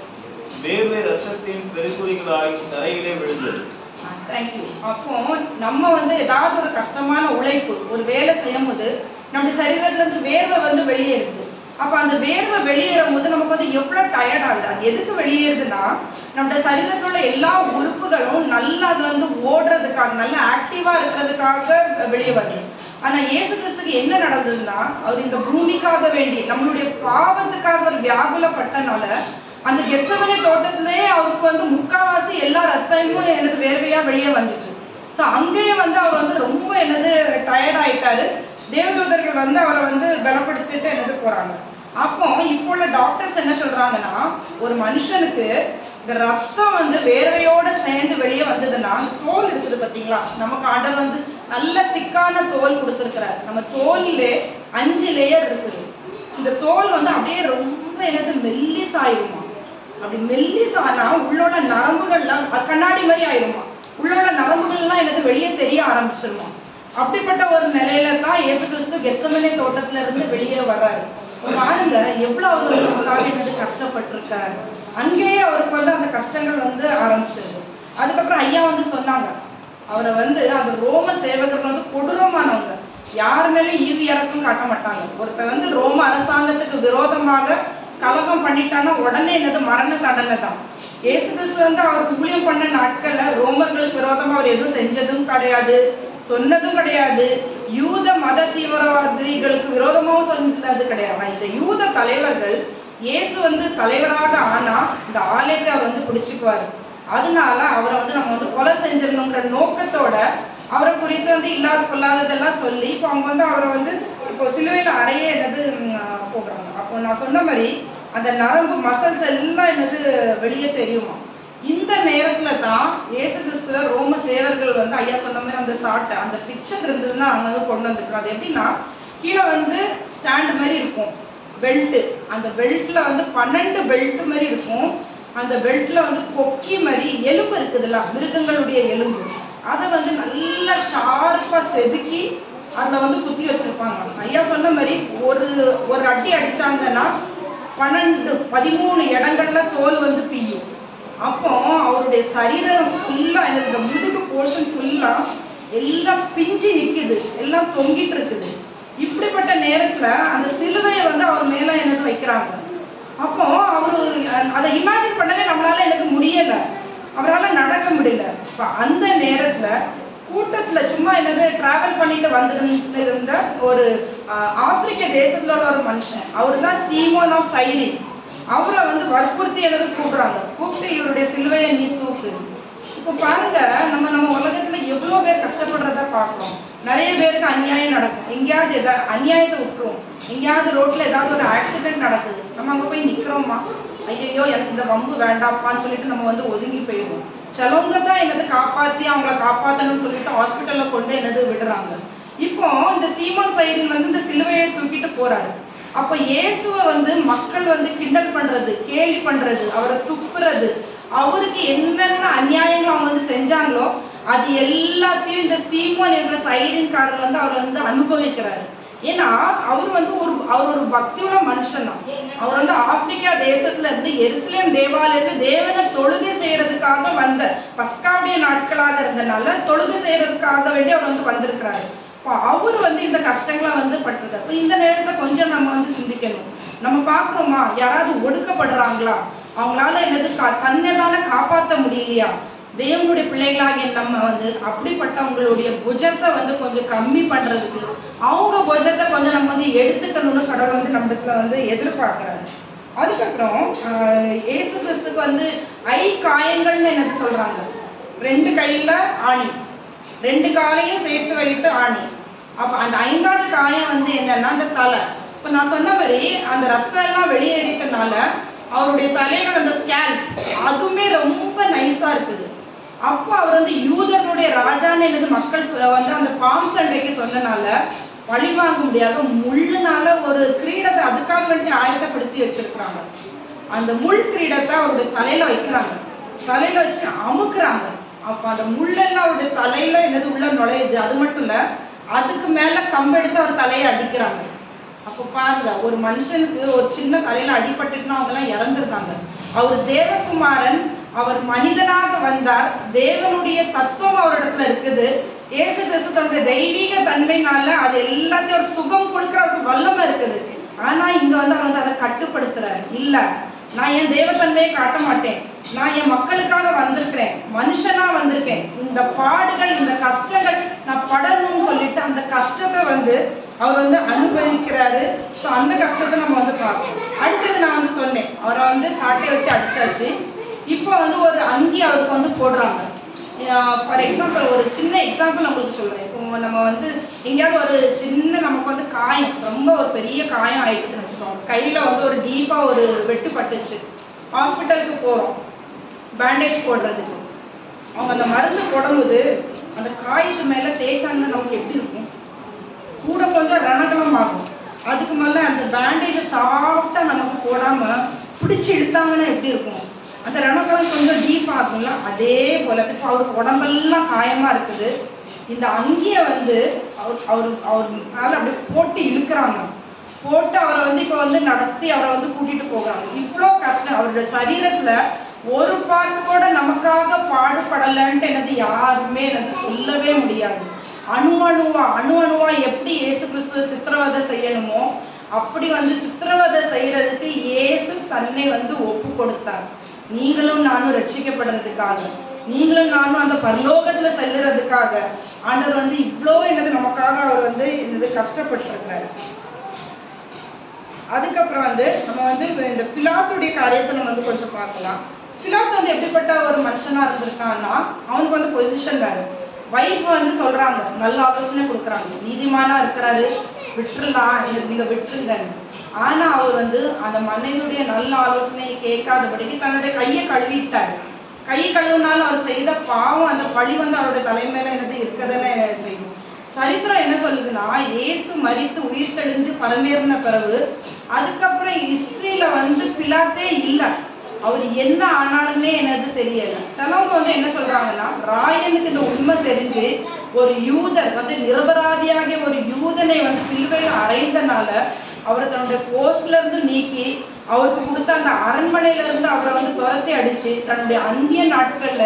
வேர்வை ரத்தத்தின் பெருக்குறிகளாய் தரையிலே விழுந்தது தேங்க்யூ அப்போ நம்ம வந்து ஏதாவது ஒரு கஷ்டமான உழைப்பு ஒரு வேலை செய்யும் போது நம்முடைய சரீரத்துல இருந்து வேர்வை வந்து வெளியேறுது அப்ப அந்த வேர்வை வெளியேறும் போது நமக்கு வந்து எவ்வளவு டயர்ட் ஆகுது அது எதுக்கு வெளியேறுதுன்னா நம்முடைய சரீரத்தில் உள்ள எல்லா உறுப்புகளும் நல்லா அது வந்து ஓடுறதுக்காக நல்லா ஆக்டிவா இருக்கிறதுக்காக வெளியே வருது ஆனா இயேசு கிறிஸ்துக்கு என்ன நடந்ததுன்னா அவர் இந்த பூமிக்காக வேண்டி நம்மளுடைய பாவத்துக்காக ஒரு வியாகுலப்பட்டனால அந்த கெத்சமனே தோட்டத்திலேயே அவருக்கு வந்து முக்காவாசி எல்லா ரத்தமும் எனது வேர்வையா வெளியே வந்துட்டு ஸோ அங்கேயே வந்து அவர் வந்து ரொம்ப என்னது டயர்ட் ஆயிட்டாரு தேவதூதர்கள் வந்து அவரை வந்து பலப்படுத்திட்டு என்னது போறாங்க அப்போ இப்போ உள்ள டாக்டர்ஸ் என்ன சொல்றாங்கன்னா ஒரு மனுஷனுக்கு இந்த ரத்தம் வந்து வேர்வையோட சேர்ந்து வெளியே வந்ததுன்னா அந்த தோல் இருக்குது பாத்தீங்களா நமக்கு ஆண்டவர் வந்து நல்ல திக்கான தோல் கொடுத்துருக்கிறார் நம்ம தோல்லே அஞ்சு லேயர் இருக்குது இந்த தோல் வந்து அப்படியே ரொம்ப என்னது மெல்லிசாயிருமா அப்படி மெல்லிசானா உள்ளோட நரம்புகள்லாம் அது கண்ணாடி மாதிரி ஆயிருமா உள்ளோட நரம்புகள்லாம் எனக்கு வெளியே தெரிய ஆரம்பிச்சிருமா அப்படிப்பட்ட ஒரு நிலையில தான் இயேசு கிறிஸ்து கெட்சமனே தோட்டத்துல இருந்து வெளியே வர்றாரு பாருங்க எவ்வளவு அவர் வந்து நமக்காக என்னது கஷ்டப்பட்டிருக்காரு அங்கேயே அவருக்கு வந்து அந்த கஷ்டங்கள் வந்து ஆரம்பிச்சிருது அதுக்கப்புறம் ஐயா வந்து சொன்னாங்க அவரை வந்து அந்த ரோம சேவகர்கள் வந்து கொடூரமானவங்க யார் மேலேயும் ஈவு இறக்கம் காட்ட மாட்டாங்க ஒருத்தர் வந்து ரோம அரசாங்கத்துக்கு விரோதமாக கலகம் பண்ணிட்டான்னா உடனே என்னது மரண தண்டனை தான் இயேசு கிறிஸ்து வந்து அவர் ஊழியம் பண்ண நாட்கள்ல ரோமர்களுக்கு விரோதமா அவர் எதுவும் செஞ்சதும் கிடையாது சொன்னதும் கிடையாது யூத மத தீவிரவாதிகளுக்கு விரோதமாவும் சொன்னது கிடையாது ஆனா இந்த யூத தலைவர்கள் இயேசு வந்து தலைவராக ஆனா இந்த ஆலயத்தை அவர் வந்து பிடிச்சுக்குவாரு அதனால அவரை வந்து நம்ம வந்து கொலை செஞ்சிடணுங்கிற நோக்கத்தோட அவரை குறித்து வந்து இல்லாத கொள்ளாததெல்லாம் சொல்லி இப்போ அவங்க வந்து அவரை வந்து இப்போ சிலுவையில் அறைய என்னது ம், போடுறாங்க அப்போ நான் சொன்ன மாதிரி அந்த நரம்பு மசல்ஸ் எல்லாம் என்னது வெளியே தெரியுமா இந்த நேரத்துல தான் இயேசு கிறிஸ்துவ ரோம சேவர்கள் வந்து ஐயா சொன்ன மாதிரி அந்த சாட்டை அந்த பிக்சர் இருந்ததுன்னா அவங்க வந்து கொண்டு வந்துருக்கோம் அது எப்படின்னா கீழே வந்து ஸ்டாண்ட் மாதிரி இருக்கும் பெல்ட் அந்த பெல்ட்ல வந்து பன்னெண்டு பெல்ட் மாதிரி இருக்கும் அந்த பெல்ட்ல வந்து கொக்கி மாதிரி எலும்பு இருக்குதுல்ல மிருகங்களுடைய எலும்பு அதை வந்து நல்லா ஷார்ப்பா செதுக்கி அதில் வந்து குத்தி வச்சிருப்பாங்க ஐயா சொன்ன மாதிரி ஒரு ஒரு அடி அடிச்சாங்கன்னா பன்னெண்டு பதிமூணு இடங்கள்ல தோல் வந்து பிய்யும் அப்போ அவருடைய சரீரம் ஃபுல்லா இந்த முதுகு போர்ஷன் ஃபுல்லா எல்லாம் பிஞ்சு நிக்குது எல்லாம் தொங்கிட்டு இருக்குது இப்படிப்பட்ட நேரத்துல அந்த சிலுவையை வந்து அவர் மேல எனக்கு வைக்கிறாங்க அப்போ அவரு அஹ், அதை இமேஜின் பண்ணவே நம்மளால எனக்கு முடியல அவரால் நடக்க முடியல அப்ப அந்த நேரத்துல கூட்டத்துல சும்மா என்னது டிராவல் பண்ணிட்டு வந்துட்டு இருந்த ஒரு அஹ், ஆப்பிரிக்க தேசத்துல உள்ள ஒரு மனுஷன் அவர் தான் சீமோன் ஆஃப் சைரின் அவரை வந்து வற்புறுத்தி என்னது கூப்பிடுறாங்க கூப்பிட்டு இவருடைய சிலுவையை நீ தூக்கு இப்போ பாருங்க நம்ம நம்ம உலகத்துல எவ்வளோ பேர் கஷ்டப்படுறத பார்க்குறோம் நிறைய பேருக்கு அநியாயம் நடக்கும் எங்கேயாவது எதாவது அநியாயத்தை விட்டுரும் எங்கேயாவது ரோட்ல ஏதாவது ஒரு ஆக்சிடென்ட் நடக்குது நம்ம அங்க போய் நிக்கிறோமா ஐயோ எனக்கு இந்த வம்பு வேண்டாப்பான்னு சொல்லிட்டு நம்ம வந்து ஒதுங்கி போயிடுவோம் சிலவங்க தான் என்னது காப்பாத்தி அவங்கள காப்பாத்தணும்னு சொல்லிட்டு ஹாஸ்பிட்டல்ல கொண்டு என்னது விடுறாங்க இப்போ இந்த சீமோன் சைரின் வந்து இந்த சிலுவையை தூக்கிட்டு போறாரு அப்ப இயேசுவை வந்து மக்கள் வந்து கிண்டல் பண்றது கேலி பண்றது அவரை துப்புறது அவருக்கு என்னென்ன அநியாயங்கள் அவங்க வந்து செஞ்சாங்களோ அது எல்லாத்தையும் இந்த சீமோன் என்ற சைரின்காரர் வந்து அவர் வந்து அனுபவிக்கிறாரு ஏன்னா அவர் வந்து ஒரு அவர் ஒரு பக்தியுள்ள மனுஷன் தான் அவர் வந்து ஆப்பிரிக்கா தேசத்துல இருந்து எருசலேம் தேவாலயத்துல தேவனை தொழுகை செய்யறதுக்காக வந்த பஸ்காவுடைய நாட்களாக இருந்தனால தொழுகை செய்யறதுக்காக வேண்டி அவர் வந்து வந்திருக்கிறாரு இப்போ அவர் வந்து இந்த கஷ்டங்களை வந்து பட்டிருக்காரு இப்போ இந்த நேரத்துல கொஞ்சம் நம்ம வந்து சிந்திக்கணும் நம்ம பார்க்குறோமா யாராவது ஒடுக்கப்படுறாங்களா அவங்களால என்னது கா- தன்னைதான காப்பாற்ற முடியலையா தேவனுடைய பிள்ளைகளாகிய நம்ம வந்து அப்படிப்பட்டவங்களுடைய புஜத்தை வந்து கொஞ்சம் கம்மி பண்றதுக்கு அவங்க புஜத்தை கொஞ்சம் நம்ம வந்து எடுத்துக்கணும்னு கடவுள் வந்து நம்மத்துல வந்து எதிர்பார்க்கறாரு அதுக்கப்புறம் ஆஹ், இயேசு கிறிஸ்துக்கு வந்து ஐ காயங்கள்னு என்னது சொல்றாங்க ரெண்டு கையில ஆணி ரெண்டு காலையும் சேர்த்து வைத்து ஆணி அப்ப அந்த ஐந்தாவது காயம் வந்து என்னன்னா அந்த தலை இப்ப நான் சொன்ன மாதிரி அந்த ரத்தம் எல்லாம் வெளியேறிட்டனால அவருடைய தலையில அந்த ஸ்கேல் அதுவுமே ரொம்ப நைஸா இருக்குது அப்போ அவர் வந்து யூதர்களுடைய ராஜான்னு என்னது மக்கள் சொ- வந்து அந்த பாம் சண்டைக்கு சொன்னனால பழி வாங்க முடியாத முள்ளுனால ஒரு கிரீடத்தை அதுக்காக வேண்டி ஆயத்தப்படுத்தி வச்சிருக்கிறாங்க அந்த முள் கிரீடத்தை அவருடைய தலையில வைக்கிறாங்க தலையில வச்சு அமுக்குறாங்க அப்ப அந்த முள்ளெல்லாம் அவருடைய தலையில என்னது உள்ள நுழையுது அது மட்டும் இல்ல அதுக்கு மேல கம்பெடுத்து அவர் தலையை அடிக்கிறாங்க அப்ப பாருங்க ஒரு மனுஷனுக்கு ஒரு சின்ன தலையில அடிபட்டுட்டுனா அவங்க எல்லாம் இறந்துருக்காங்க அவர் தேவகுமாரன் அவர் மனிதனாக வந்தார் தேவனுடைய தத்துவம் அவரிடத்துல இருக்குது இயேசு கிறிஸ்து தன்னுடைய தெய்வீக தன்மைனால அது எல்லாத்தையும் ஒரு சுகம் கொடுக்குற ஒரு வல்லமை இருக்குது ஆனா இங்க வந்து அவர் வந்து அதை கட்டுப்படுத்துறாரு இல்ல நான் என் தேவத்தன்மையை காட்ட மாட்டேன் நான் என் மக்களுக்காக வந்திருக்கிறேன் மனுஷனா வந்திருக்கேன் இந்த பாடுகள் இந்த கஷ்டங்கள் நான் படணும்னு சொல்லிட்டு அந்த கஷ்டத்தை வந்து அவர் வந்து அனுபவிக்கிறாரு ஸோ அந்த கஷ்டத்தை நம்ம வந்து பார்க்கணும் அடுத்தது நான் வந்து சொன்னேன் அவரை வந்து சாட்டை வச்சு அடிச்சாச்சு இப்போ வந்து ஒரு அங்கி அவருக்கு வந்து போடுறாங்க ஃபார் எக்ஸாம்பிள் ஒரு சின்ன எக்ஸாம்பிள் உங்களுக்கு சொல்றேன் இப்போ நம்ம வந்து எங்கேயாவது ஒரு சின்ன நமக்கு வந்து காயம் ரொம்ப ஒரு பெரிய காயம் ஆயிட்டுன்னு வச்சுக்கோங்க கையில வந்து ஒரு டீப்பா ஒரு வெட்டு பட்டுச்சு ஹாஸ்பிட்டலுக்கு போறோம் பேண்டேஜ் போடுறதுக்கு அவங்க அந்த மருந்து போடும்போது அந்த காயத்து மேல தேய்ச்சாங்கன்னா நமக்கு எப்படி இருக்கும் கூட கொஞ்சம் ரணகலம் ஆகும் அதுக்கு மேல அந்த பேண்டேஜை சாஃப்டா நமக்கு போடாம பிடிச்சி இழுத்தாங்கன்னா எப்படி இருக்கும் அந்த ரணகலம் கொஞ்சம் டீப் ஆகும்ல அதே போல இப்போ அவருக்கு உடம்பெல்லாம் காயமா இருக்குது இந்த அங்கியை வந்து அவர் அவர் அவர் மேல அப்படியே போட்டு இழுக்கிறாங்க போட்டு அவரை வந்து இப்போ வந்து நடத்தி அவரை வந்து கூட்டிட்டு போகிறாங்க இவ்வளோ கஷ்டம் அவருடைய சரீரத்துல ஒரு பார்ட் கூட நமக்காக பாடுபடலைன்ட்டு எனது யாருமே எனக்கு சொல்லவே முடியாது அணு அணுவா அணு அணுவா எப்படி இயேசு கிறிஸ்துவ சித்திரவதை செய்யணுமோ அப்படி வந்து சித்திரவதை செய்யறதுக்கு இயேசு தன்னை வந்து ஒப்பு கொடுத்தார் நீங்களும் நானும் ரட்சிக்கப்படுறதுக்காக நீங்களும் நானும் அந்த பரலோகத்துல செல்லுறதுக்காக ஆண்டவர் வந்து இவ்வளோ என்னது நமக்காக அவர் வந்து இது கஷ்டப்பட்டிருக்கிறாரு அதுக்கப்புறம் வந்து நம்ம வந்து இந்த பிலாத்துடைய காரியத்தை நம்ம வந்து கொஞ்சம் பார்க்கலாம் பிலாத் வந்து எப்படிப்பட்ட ஒரு மனுஷனா இருந்திருக்கான்னா அவனுக்கு வந்து பொசிஷன் வேணும் வைஃப் வந்து சொல்றாங்க நல்ல ஆலோசனை கொடுக்குறாங்க நீதிமானா இருக்கிறாரு விட்டுறலாம் இல்லை நீங்க விட்டுருங்க ஆனா அவர் வந்து அந்த மனைவியுடைய நல்ல ஆலோசனையை கேட்காதபடிக்கு தன்னுடைய கையை கழுவிட்டார் கை கழுவினாலும் அவர் செய்த பாவம் அந்த பழி வந்து அவருடைய தலைமையில என்னது இருக்கதானே செய்யும் சரித்திரம் என்ன சொல்லுதுன்னா இயேசு மரித்து உயிர் தெளிந்து பரமேறின பிறகு அதுக்கப்புறம் ஹிஸ்டரியில வந்து பிலாத்தே இல்லை அவர் என்ன ஆனாருன்னே எனது தெரியல சிலவங்க வந்து என்ன சொல்றாங்கன்னா ராயனுக்கு இந்த உண்மை தெரிஞ்சு ஒரு யூதர் வந்து நிரபராதியாகிய ஒரு யூதனை வந்து சிலுவையில் அறைந்தனால அவரை தன்னுடைய போஸ்ட்ல இருந்து நீக்கி அவருக்கு கொடுத்த அந்த அரண்மனையில இருந்து அவரை வந்து துரத்தி அடிச்சு தன்னுடைய அந்திய நாட்கள்ல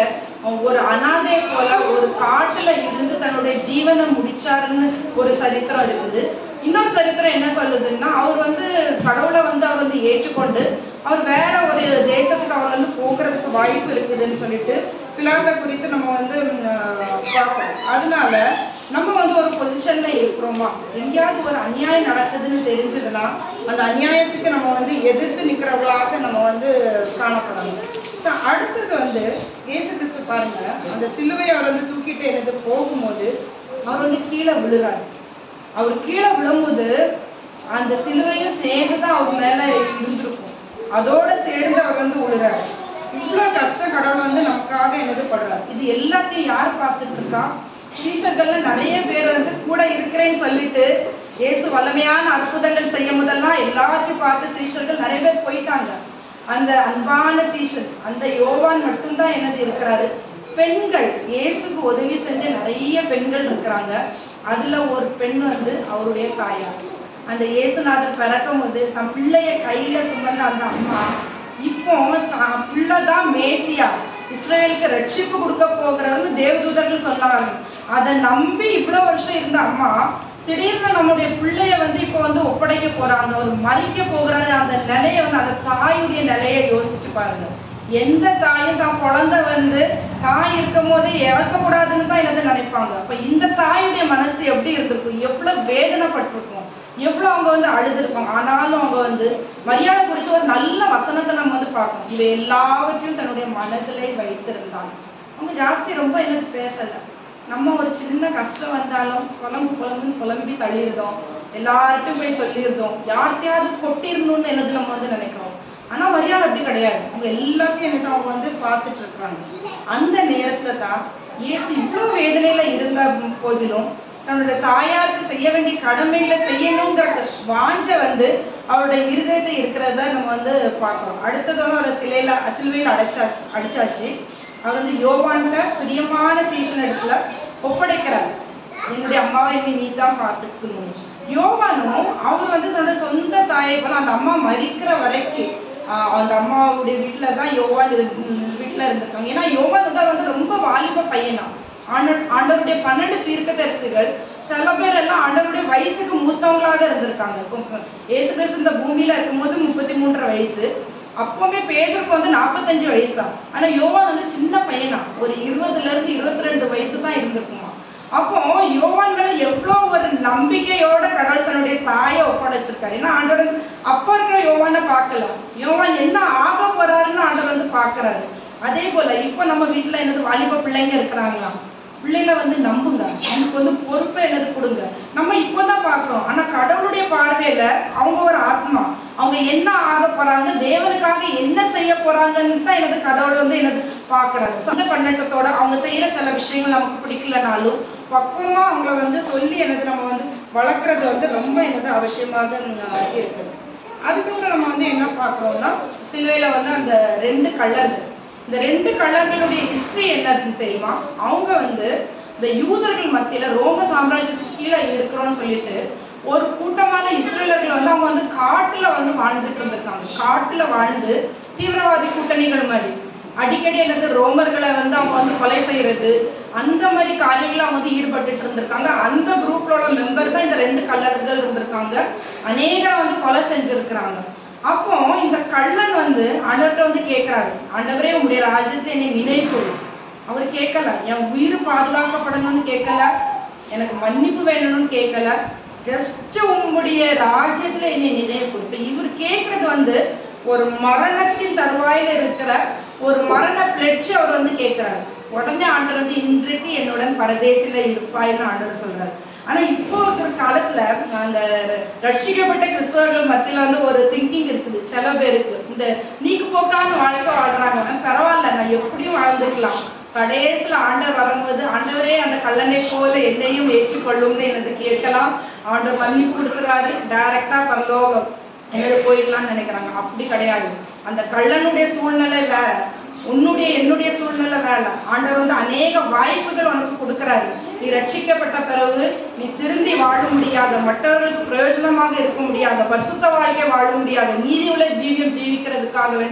ஒரு அனாதை போல ஒரு காட்டுல இருந்து தன்னுடைய ஜீவனை முடிச்சாருன்னு ஒரு சரித்திரம் இருக்குது இன்னொரு சரித்திரம் என்ன சொல்லுதுன்னா அவர் வந்து கடவுளை வந்து அவர் வந்து ஏற்றுக்கொண்டு அவர் வேற ஒரு தேசத்துக்கு அவர் வந்து போகிறதுக்கு வாய்ப்பு இருக்குதுன்னு சொல்லிட்டு பிலாத்தை குறித்து நம்ம வந்து ம், ஆஹ், பார்ப்போம் அதனால நம்ம வந்து ஒரு பொசிஷன்ல இருக்கிறோமா எங்கேயாவது ஒரு அநியாயம் நடக்குதுன்னு தெரிஞ்சதுன்னா அந்த அநியாயத்துக்கு நம்ம வந்து எதிர்த்து நிக்கிறவங்களாக நம்ம வந்து காணப்படணும் So, அடுத்தது வந்து இயேசு கிறிஸ்து பாருங்க அந்த சிலுவையை அவர் வந்து தூக்கிட்டு எனக்கு போகும்போது அவர் வந்து கீழே விழுறாரு அவர் கீழே விழும்போது அந்த சிலுவையும் சேர்ந்து தான் அவர் மேல இருந்திருக்கும் அதோட சேர்ந்து அவர் வந்து விழுறாரு இவ்வளவு கஷ்டம் கடவுள் வந்து நமக்காக என்னது படுறாரு இது எல்லாத்தையும் யார் பார்த்துட்டு இருக்கா டீச்சர்கள்ல நிறைய பேர் வந்து கூட இருக்கிறேன்னு சொல்லிட்டு இயேசு வல்லமையான அற்புதங்கள் செய்யும் போதெல்லாம் எல்லாத்தையும் பார்த்து சீஷர்கள் நிறைய பேர் போயிட்டாங்க அந்த அன்பான சீஷன் அந்த யோவான் மட்டும்தான் என்னது இருக்கிறாரு பெண்கள் இயேசுக்கு உதவி செஞ்ச நிறைய பெண்கள் இருக்கிறாங்க அதுல ஒரு பெண் வந்து அவருடைய தாயார் அந்த இயேசுநாதர் பிறக்கும் போது தன் பிள்ளைய கையில சுமந்த அந்த அம்மா இப்போ தான் பிள்ளைதான் மேசியா இஸ்ரேலுக்கு ரட்சிப்பு கொடுக்க போகிறவர்னு தேவதூதர்கள் சொன்னாங்க அதை நம்பி இவ்வளவு வருஷம் இருந்த அம்மா திடீர்னு நம்முடைய பிள்ளைய வந்து இப்போ வந்து ஒப்படைக்க போறாங்க ஒரு மறிக்க போகிறாரு அந்த நிலைய வந்து அந்த தாயுடைய நிலையை யோசிச்சு பாருங்க எந்த தாயும் தான் குழந்தை வந்து தாய் இருக்கும் போது இறக்க கூடாதுன்னு தான் என்னது நினைப்பாங்க அப்ப இந்த தாயுடைய மனசு எப்படி இருந்திருக்கும் எவ்வளவு வேதனைப்பட்டிருக்கும் எவ்வளவு அவங்க வந்து அழுதுருப்பாங்க ஆனாலும் அவங்க வந்து மரியாதை குறித்து ஒரு நல்ல வசனத்தை நம்ம வந்து பார்க்கணும் இவை எல்லாவற்றையும் தன்னுடைய மனதிலே வைத்திருந்தாங்க அவங்க ஜாஸ்தி ரொம்ப என்னது பேசல நம்ம ஒரு சின்ன கஷ்டம் வந்தாலும் குழம்பு குழம்புன்னு குழம்பி தள்ளியிருந்தோம் எல்லார்ட்டும் போய் சொல்லியிருந்தோம் யார்கிட்டயாவது கொட்டிடணும்னு என்னது நம்ம வந்து நினைக்கிறோம் ஆனா மரியாதை அப்படி கிடையாது அவங்க எல்லாத்தையும் என்னது அவங்க வந்து பார்த்துட்டு இருக்கிறாங்க அந்த நேரத்துல தான் இயேசு இவ்வளவு வேதனையில இருந்த போதிலும் தன்னுடைய தாயாருக்கு செய்ய வேண்டிய கடமையில செய்யணுங்கிற வாஞ்ச வந்து அவருடைய இருதயத்தை இருக்கிறத நம்ம வந்து பார்க்கிறோம் அடுத்ததான் ஒரு சிலையில சிலுவையில் அடைச்சா அடிச்சாச்சு அவர் வந்து யோவான்கிட்ட பிரியமான சீசன் இடத்துல ஒப்படைக்கிறார் என்னுடைய அம்மாவை இனி நீ தான் பார்த்துக்கணும் யோவானும் அவர் வந்து தன்னோட சொந்த தாயை போல அந்த அம்மா மறிக்கிற வரைக்கும் ஆஹ் அந்த அம்மாவுடைய வீட்டுல தான் யோவான் இரு வீட்டுல இருந்திருக்காங்க ஏன்னா யோவான் தான் வந்து ரொம்ப வாலிப பையனா ஆண்ட- ஆண்டவருடைய பன்னெண்டு தீர்க்கதரிசிகள் சில பேர் எல்லாம் ஆண்டவருடைய வயசுக்கு மூத்தவங்களாக இருந்திருக்காங்க இப்போ இயேசு கிறிஸ்து இந்த பூமியில இருக்கும்போது முப்பத்தி மூன்றரை வயசு அப்பவுமே பேதருக்கு வந்து நாற்பத்தஞ்சு வயசு தான் ஆனா யோவான் வந்து சின்ன பையனா ஒரு இருபதுல இருந்து இருபத்தி ரெண்டு வயசு தான் இருந்திருக்குமா அப்போ யோவான் மேல எவ்வளவு ஒரு நம்பிக்கையோட கடவுள் தன்னுடைய தாயை ஒப்படைச்சிருக்காரு ஏன்னா ஆண்டவர் அப்ப இருக்கிற யோவானை பார்க்கல யோவான் என்ன ஆக போறாருன்னு ஆண்டவர் வந்து பாக்குறாரு அதே போல இப்ப நம்ம வீட்டுல என்னது வாலிப பிள்ளைங்க இருக்கிறாங்களாம் பிள்ளைகளை வந்து நம்புங்க அவங்களுக்கு வந்து பொறுப்பை என்னது கொடுங்க நம்ம இப்பதான் பாக்குறோம் ஆனா கடவுளுடைய பார்வையில அவங்க ஒரு ஆத்மா அவங்க என்ன ஆக போறாங்க தேவனுக்காக என்ன செய்ய போறாங்கன்னு தான் எனது கடவுள் வந்து எனது பாக்குறாரு சொந்த கண்ணட்டத்தோட அவங்க செய்யற சில விஷயங்கள் நமக்கு பிடிக்கலனாலும் பக்குவமா அவங்கள வந்து சொல்லி எனது நம்ம வந்து வளர்க்குறது வந்து ரொம்ப எனது அவசியமாக அஹ், இருக்குது அதுக்கப்புறம் நம்ம வந்து என்ன பார்க்குறோம்னா சிலுவையில வந்து அந்த ரெண்டு கள்ளர்கள் இந்த ரெண்டு கள்ளர்களுடைய ஹிஸ்டரி என்னன்னு தெரியுமா அவங்க வந்து இந்த யூதர்கள் மத்தியில ரோம சாம்ராஜ்யத்துக்கு கீழே இருக்கிறோம்னு சொல்லிட்டு ஒரு கூட்டமான இஸ்ரேலர்கள் வந்து அவங்க வந்து காட்டுல வந்து வாழ்ந்துட்டு இருந்திருக்காங்க காட்டுல வாழ்ந்து தீவிரவாதி கூட்டணிகள் மாதிரி அடிக்கடி என்னது ரோமர்களை வந்து அவங்க வந்து கொலை செய்யறது அந்த மாதிரி காரியங்களை அவங்க வந்து ஈடுபட்டுட்டு இருந்திருக்காங்க அந்த குரூப்லோட மெம்பர் தான் இந்த ரெண்டு கல்லர்கள் இருந்திருக்காங்க அநேகரை வந்து கொலை செஞ்சிருக்கிறாங்க அப்போ இந்த கள்ளன் வந்து ஆண்டவர்கிட்ட வந்து கேட்கிறாரு ஆண்டவரே உங்களுடைய ராஜ்யத்தை என்னை நினைவு அவர் கேட்கல என் உயிர் பாதுகாக்கப்படணும்னு கேட்கல எனக்கு மன்னிப்பு வேணும்னு கேட்கல ஜஸ்ட் உங்களுடைய ராஜ்யத்துல என்னை நினைவு இப்ப இவர் கேட்கறது வந்து ஒரு மரணத்தின் தருவாயில இருக்கிற ஒரு மரண பிளட்சி அவர் வந்து கேட்கிறாரு உடனே ஆண்டவர் வந்து இன்றைக்கு என்னுடன் பரதேசில இருப்பாய்ன்னு ஆண்டவர் சொல்றாரு ஆனா இப்போ இருக்கிற காலத்துல அந்த ரட்சிக்கப்பட்ட கிறிஸ்தவர்கள் மத்தியில வந்து ஒரு திங்கிங் இருக்குது சில பேருக்கு இந்த நீக்கு போக்கான வாழ்க்கை வாழ்றாங்க ஆனா பரவாயில்ல நான் எப்படியும் வாழ்ந்துக்கலாம் கடைசியில் ஆண்டவர் வரும்போது ஆண்டவரே அந்த கல்லனை போல என்னையும் ஏற்றுக்கொள்ளும்னு எனது கேட்கலாம் ஆண்டவர் மன்னிப்பு கொடுக்குறாரு டைரக்டா பரலோகம் என்னது போயிடலாம்னு நினைக்கிறாங்க அப்படி கிடையாது அந்த கள்ளனுடைய சூழ்நிலை வேற உன்னுடைய என்னுடைய சூழ்நிலை வேலை ஆண்டவர் வந்து அநேக வாய்ப்புகள் உனக்கு கொடுக்குறாரு நீ ரட்சிக்கப்பட்ட பிறகு நீ திருந்தி வாழ முடியாத மற்றவர்களுக்கு பிரயோஜனமாக இருக்க முடியாத பரிசுத்த வாழ்க்கை வாழ முடியாத நீதியுள்ள ஜீவியம் ஜீவிக்கிறதுக்காக வேண்டி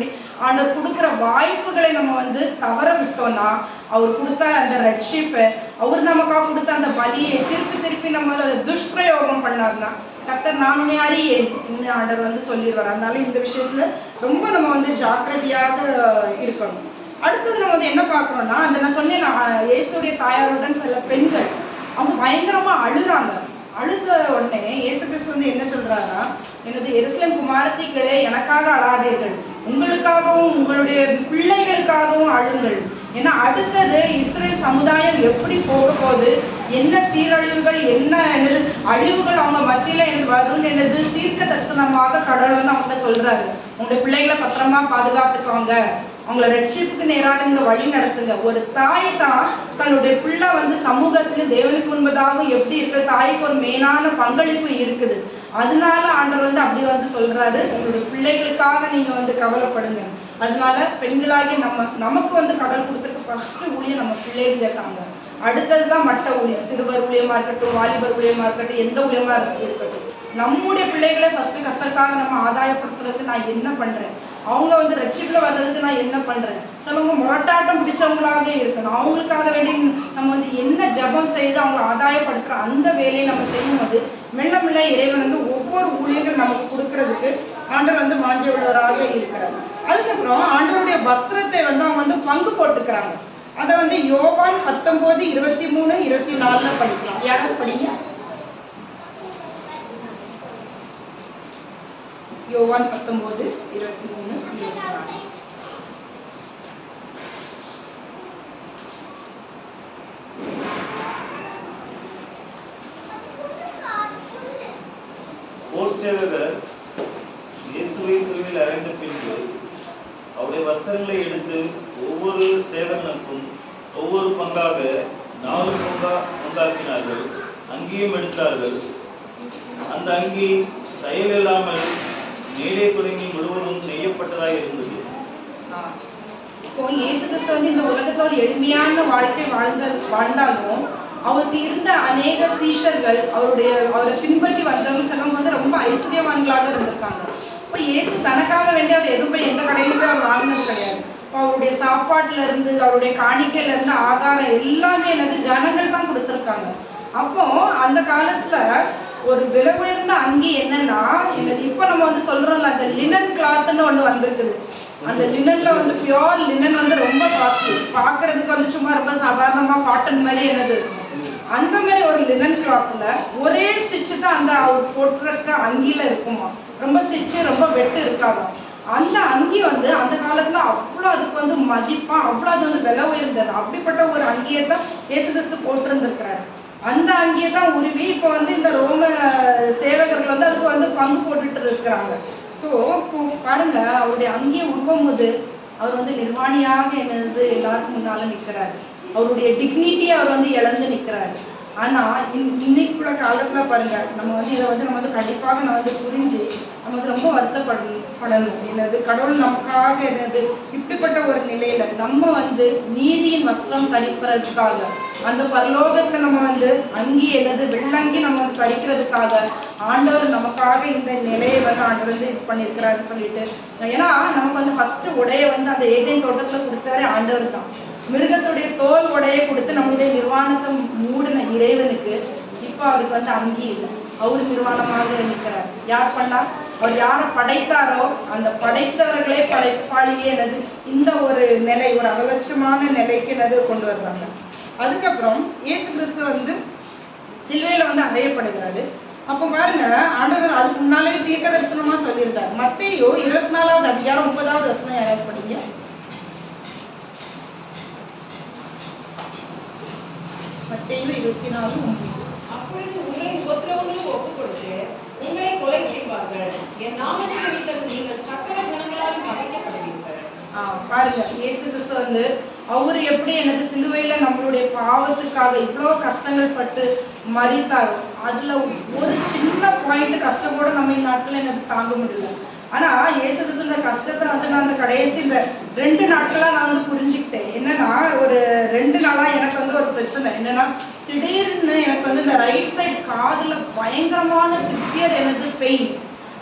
ஆண்டவர் கொடுக்குற வாய்ப்புகளை நம்ம வந்து தவற விட்டோம்னா அவர் கொடுத்த அந்த ரட்சிப்பை அவர் நமக்காக கொடுத்த அந்த பலியை திருப்பி திருப்பி நம்ம அதை துஷ்பிரயோகம் பண்ணார்னா கர்த்தர் நானே அறியேன் இன்னும் ஆண்டவர் வந்து சொல்லிடுவார் அதனால இந்த விஷயத்துல ரொம்ப நம்ம வந்து ஜாக்கிரதையாக இருக்கணும் அடுத்தது நம்ம வந்து என்ன பார்க்குறோம்னா அந்த நான் சொன்னேன் இயேசுடைய தாயாருடன் சில பெண்கள் அவங்க பயங்கரமா அழுறாங்க அழுத உடனே இயேசு கிறிஸ்து வந்து என்ன சொல்றாருன்னா எனது எருசலேம் குமாரத்திகளே எனக்காக அழாதீர்கள் உங்களுக்காகவும் உங்களுடைய பிள்ளைகளுக்காகவும் அழுங்கள் ஏன்னா அடுத்தது இஸ்ரேல் சமுதாயம் எப்படி போக போகுது என்ன சீரழிவுகள் என்ன என்னது அழிவுகள் அவங்க மத்தியில எனக்கு வரும்னு என்னது தீர்க்க தரிசனமாக கடவுள் வந்து அவங்க சொல்றாரு உங்களுடைய பிள்ளைகளை பத்திரமா பாதுகாத்துக்கோங்க அவங்கள ரட்சிப்புக்கு நேராக நீங்க வழி நடத்துங்க ஒரு தாய் தான் தன்னுடைய பிள்ளை வந்து சமூகத்துல தேவனுக்கு முன்பதாக எப்படி இருக்கு தாய்க்கு ஒரு மெயினான பங்களிப்பு இருக்குது அதனால ஆண்டவர் வந்து அப்படி வந்து சொல்றாரு உங்களுடைய பிள்ளைகளுக்காக நீங்க வந்து கவலைப்படுங்க அதனால பெண்களாகி நம்ம நமக்கு வந்து கடல் கொடுத்துருக்க ஃபர்ஸ்ட் ஊழியம் நம்ம பிள்ளைங்க தாங்க அடுத்தது தான் மற்ற ஊழியம் சிறுவர் ஊழியமா இருக்கட்டும் வாலிபர் ஊழியமா இருக்கட்டும் எந்த ஊழியமா இருக்கட்டும் நம்முடைய பிள்ளைகளை ஃபர்ஸ்ட் கத்தற்காக நம்ம ஆதாயப்படுத்துறதுக்கு நான் என்ன பண்றேன் அவங்க வந்து ரட்சிப்புல வர்றதுக்கு நான் என்ன பண்றேன் சிலவங்க முரட்டாட்டம் பிடிச்சவங்களாக இருக்கணும் அவங்களுக்காக வேண்டி நம்ம வந்து என்ன ஜெபம் செய்து அவங்க ஆதாயப்படுத்துற அந்த வேலையை நம்ம செய்யும்போது மெல்ல மெல்ல இறைவன் வந்து ஒவ்வொரு ஊழியர்கள் நமக்கு கொடுக்கறதுக்கு ஆண்டவர் வந்து வாஞ்சி உள்ளவராக இருக்கிறார் அதுக்கப்புறம் ஆண்டவருடைய வஸ்திரத்தை வந்து அவங்க வந்து பங்கு போட்டுக்கிறாங்க அதை வந்து யோவான் பத்தொன்பது இருபத்தி மூணு இருபத்தி நாலுல படிக்கலாம் யாராவது படிங்க யோவான் பத்தொன்பது இருபத்தி மூணு இருபத்தி நாலு போர்ச்சேவகர் இயேசுவை சிலுவையில் அறைந்த பின்பு அவருடைய வஸ்திரங்களை எடுத்து ஒவ்வொரு சேவகனுக்கும் ஒவ்வொரு பங்காக நாலு பங்கா உண்டாக்கினார்கள் அங்கேயும் எடுத்தார்கள் அந்த அங்கி தையல் இல்லாமல் மேலே தொடங்கி முழுவதும் நெய்யப்பட்டதாக இருந்தது ஆ. இப்போ இயேசு கிறிஸ்து வந்து இந்த உலகத்துல ஒரு எளிமையான வாழ்க்கை வாழ்ந்த வாழ்ந்தாலும் அவருக்கு இருந்த அநேக சீஷர்கள் அவருடைய அவரை பின்பற்றி வந்தவங்க சிலவங்க வந்து ரொம்ப ஐஸ்வர்யவான்களாக இருந்திருக்காங்க இப்போ இயேசு தனக்காக வேண்டி அவர் எதுவும் போய் எந்த கடையிலும் போய் அவர் வாங்கினது கிடையாது இப்போ அவருடைய சாப்பாட்டுல இருந்து அவருடைய காணிக்கையில இருந்து ஆகாரம் எல்லாமே என்னது ஜனங்கள் தான் கொடுத்துருக்காங்க அப்போ அந்த காலத்துல ஒரு விலை உயர்ந்த அங்கி என்னன்னா என்னது இப்போ நம்ம வந்து சொல்றோம்ல அந்த லினன் கிளாத்னு ஒண்ணு வந்திருக்குது அந்த லினன்ல வந்து பியோர் லினன் வந்து ரொம்ப காஸ்ட்லி பார்க்கிறதுக்கு வந்து சும்மா ரொம்ப சாதாரணமா காட்டன் மாதிரி என்னது இருக்கும் அந்த மாதிரி ஒரு லினன் கிளாத்ல ஒரே ஸ்டிச் தான் அந்த அவர் போட்டிருக்க அங்கியில இருக்குமா ரொம்ப ஸ்டிச் ரொம்ப வெட்டு இருக்காதாம் அந்த அங்கி வந்து அந்த காலத்துல அவ்வளோ அதுக்கு வந்து மதிப்பா அவ்வளோ அது வந்து விலை உயர்ந்தது அப்படிப்பட்ட ஒரு அங்கியை தான் இயேசு கிறிஸ்து போட்டிருந்திருக்கிறாரு அந்த அங்கியை தான் உருவி இப்போ வந்து இந்த ரோம சேவகர்கள் வந்து அதுக்கு வந்து பங்கு போட்டுட்டு இருக்கிறாங்க ஸோ இப்போ பாருங்க அவருடைய அங்கியை உருவும் போது அவர் வந்து நிர்வாணியாக என்னது எல்லாருக்கும் முன்னால நிற்கிறாரு அவருடைய டிக்னிட்டி அவர் வந்து இழந்து நிற்கிறாரு ஆனா இன்- இன்னைக்குள்ள காலத்துல பாருங்க நம்ம வந்து இதை வந்து நம்ம வந்து கண்டிப்பாக நம்ம வந்து புரிஞ்சு நம்ம வந்து ரொம்ப வருத்தப்படணும் படணும் என்னது கடவுள் நமக்காக என்னது இப்படிப்பட்ட ஒரு நிலையில நம்ம வந்து நீதியின் வஸ்திரம் தரிப்பதற்காக அந்த பரலோகத்துல நம்ம வந்து அங்கி என்னது வெள்ளங்கி நம்ம வந்து தரிக்கிறதுக்காக ஆண்டவர் நமக்காக இந்த நிலையை வந்து ஆண்டவர் வந்து இது பண்ணியிருக்கிறாருன்னு சொல்லிட்டு ஏன்னா நமக்கு வந்து ஃபர்ஸ்ட் உடைய வந்து அந்த ஏதேன் தோட்டத்துல கொடுத்தாரு ஆண்டவர் தான் மிருகத்துடைய தோல் உடைய கொடுத்து நம்முடைய நிர்வாணத்தை மூடின இறைவனுக்கு இப்போ அவருக்கு வந்து அங்கி இல்லை அவர் நிர்வாணமாக நிற்கிறார் யார் பண்ணா அவர் யாரை படைத்தாரோ அந்த படைத்தவர்களே படைப்பாளியே என்னது இந்த ஒரு நிலை ஒரு அவலட்சமான நிலைக்கு என்னது கொண்டு வர்றாங்க அதுக்கப்புறம் இயேசு கிறிஸ்து வந்து சிலுவையில வந்து அறையப்படுகிறாரு அப்போ பாருங்க ஆண்டவர் அதுக்கு முன்னாலே தீர்க்க தரிசனமா சொல்லியிருந்தார் மத்தேயோ இருபத்தி நாலாவது அதிகாரம் முப்பதாவது வசனம் யாராவது படிங்க மத்தேயோ இருபத்தி நாலு ஒன்பது அப்பொழுது உங்களை உபத்திரவங்களுக்கு ஒப்புக் கொடுத்து உங்களை கொலை செய்வார்கள் என் நாமத்தை நிமித்தம் நீங்கள் சக்கர ஜனங்களால் பகைக்கப்படுவீர்கள் ஆ, பாருங்க இயேசு கிறிஸ்து வந்து அவர் எப்படி எனது சிலுவையில நம்மளுடைய பாவத்துக்காக இவ்வளோ கஷ்டங்கள் பட்டு மறித்தாரோ அதுல ஒரு சின்ன பாயிண்ட் கஷ்டம் கூட நம்ம நாட்டில் எனக்கு தாங்க முடியல ஆனா இயேசு கிறிஸ்துவோட கஷ்டத்தை வந்து நான் அந்த கடைசி இந்த ரெண்டு நாட்களா நான் வந்து புரிஞ்சுக்கிட்டேன் என்னன்னா ஒரு ரெண்டு நாளா எனக்கு வந்து ஒரு பிரச்சனை என்னன்னா திடீர்னு எனக்கு வந்து இந்த ரைட் சைடு காதுல பயங்கரமான சிவியர் எனது பெயின்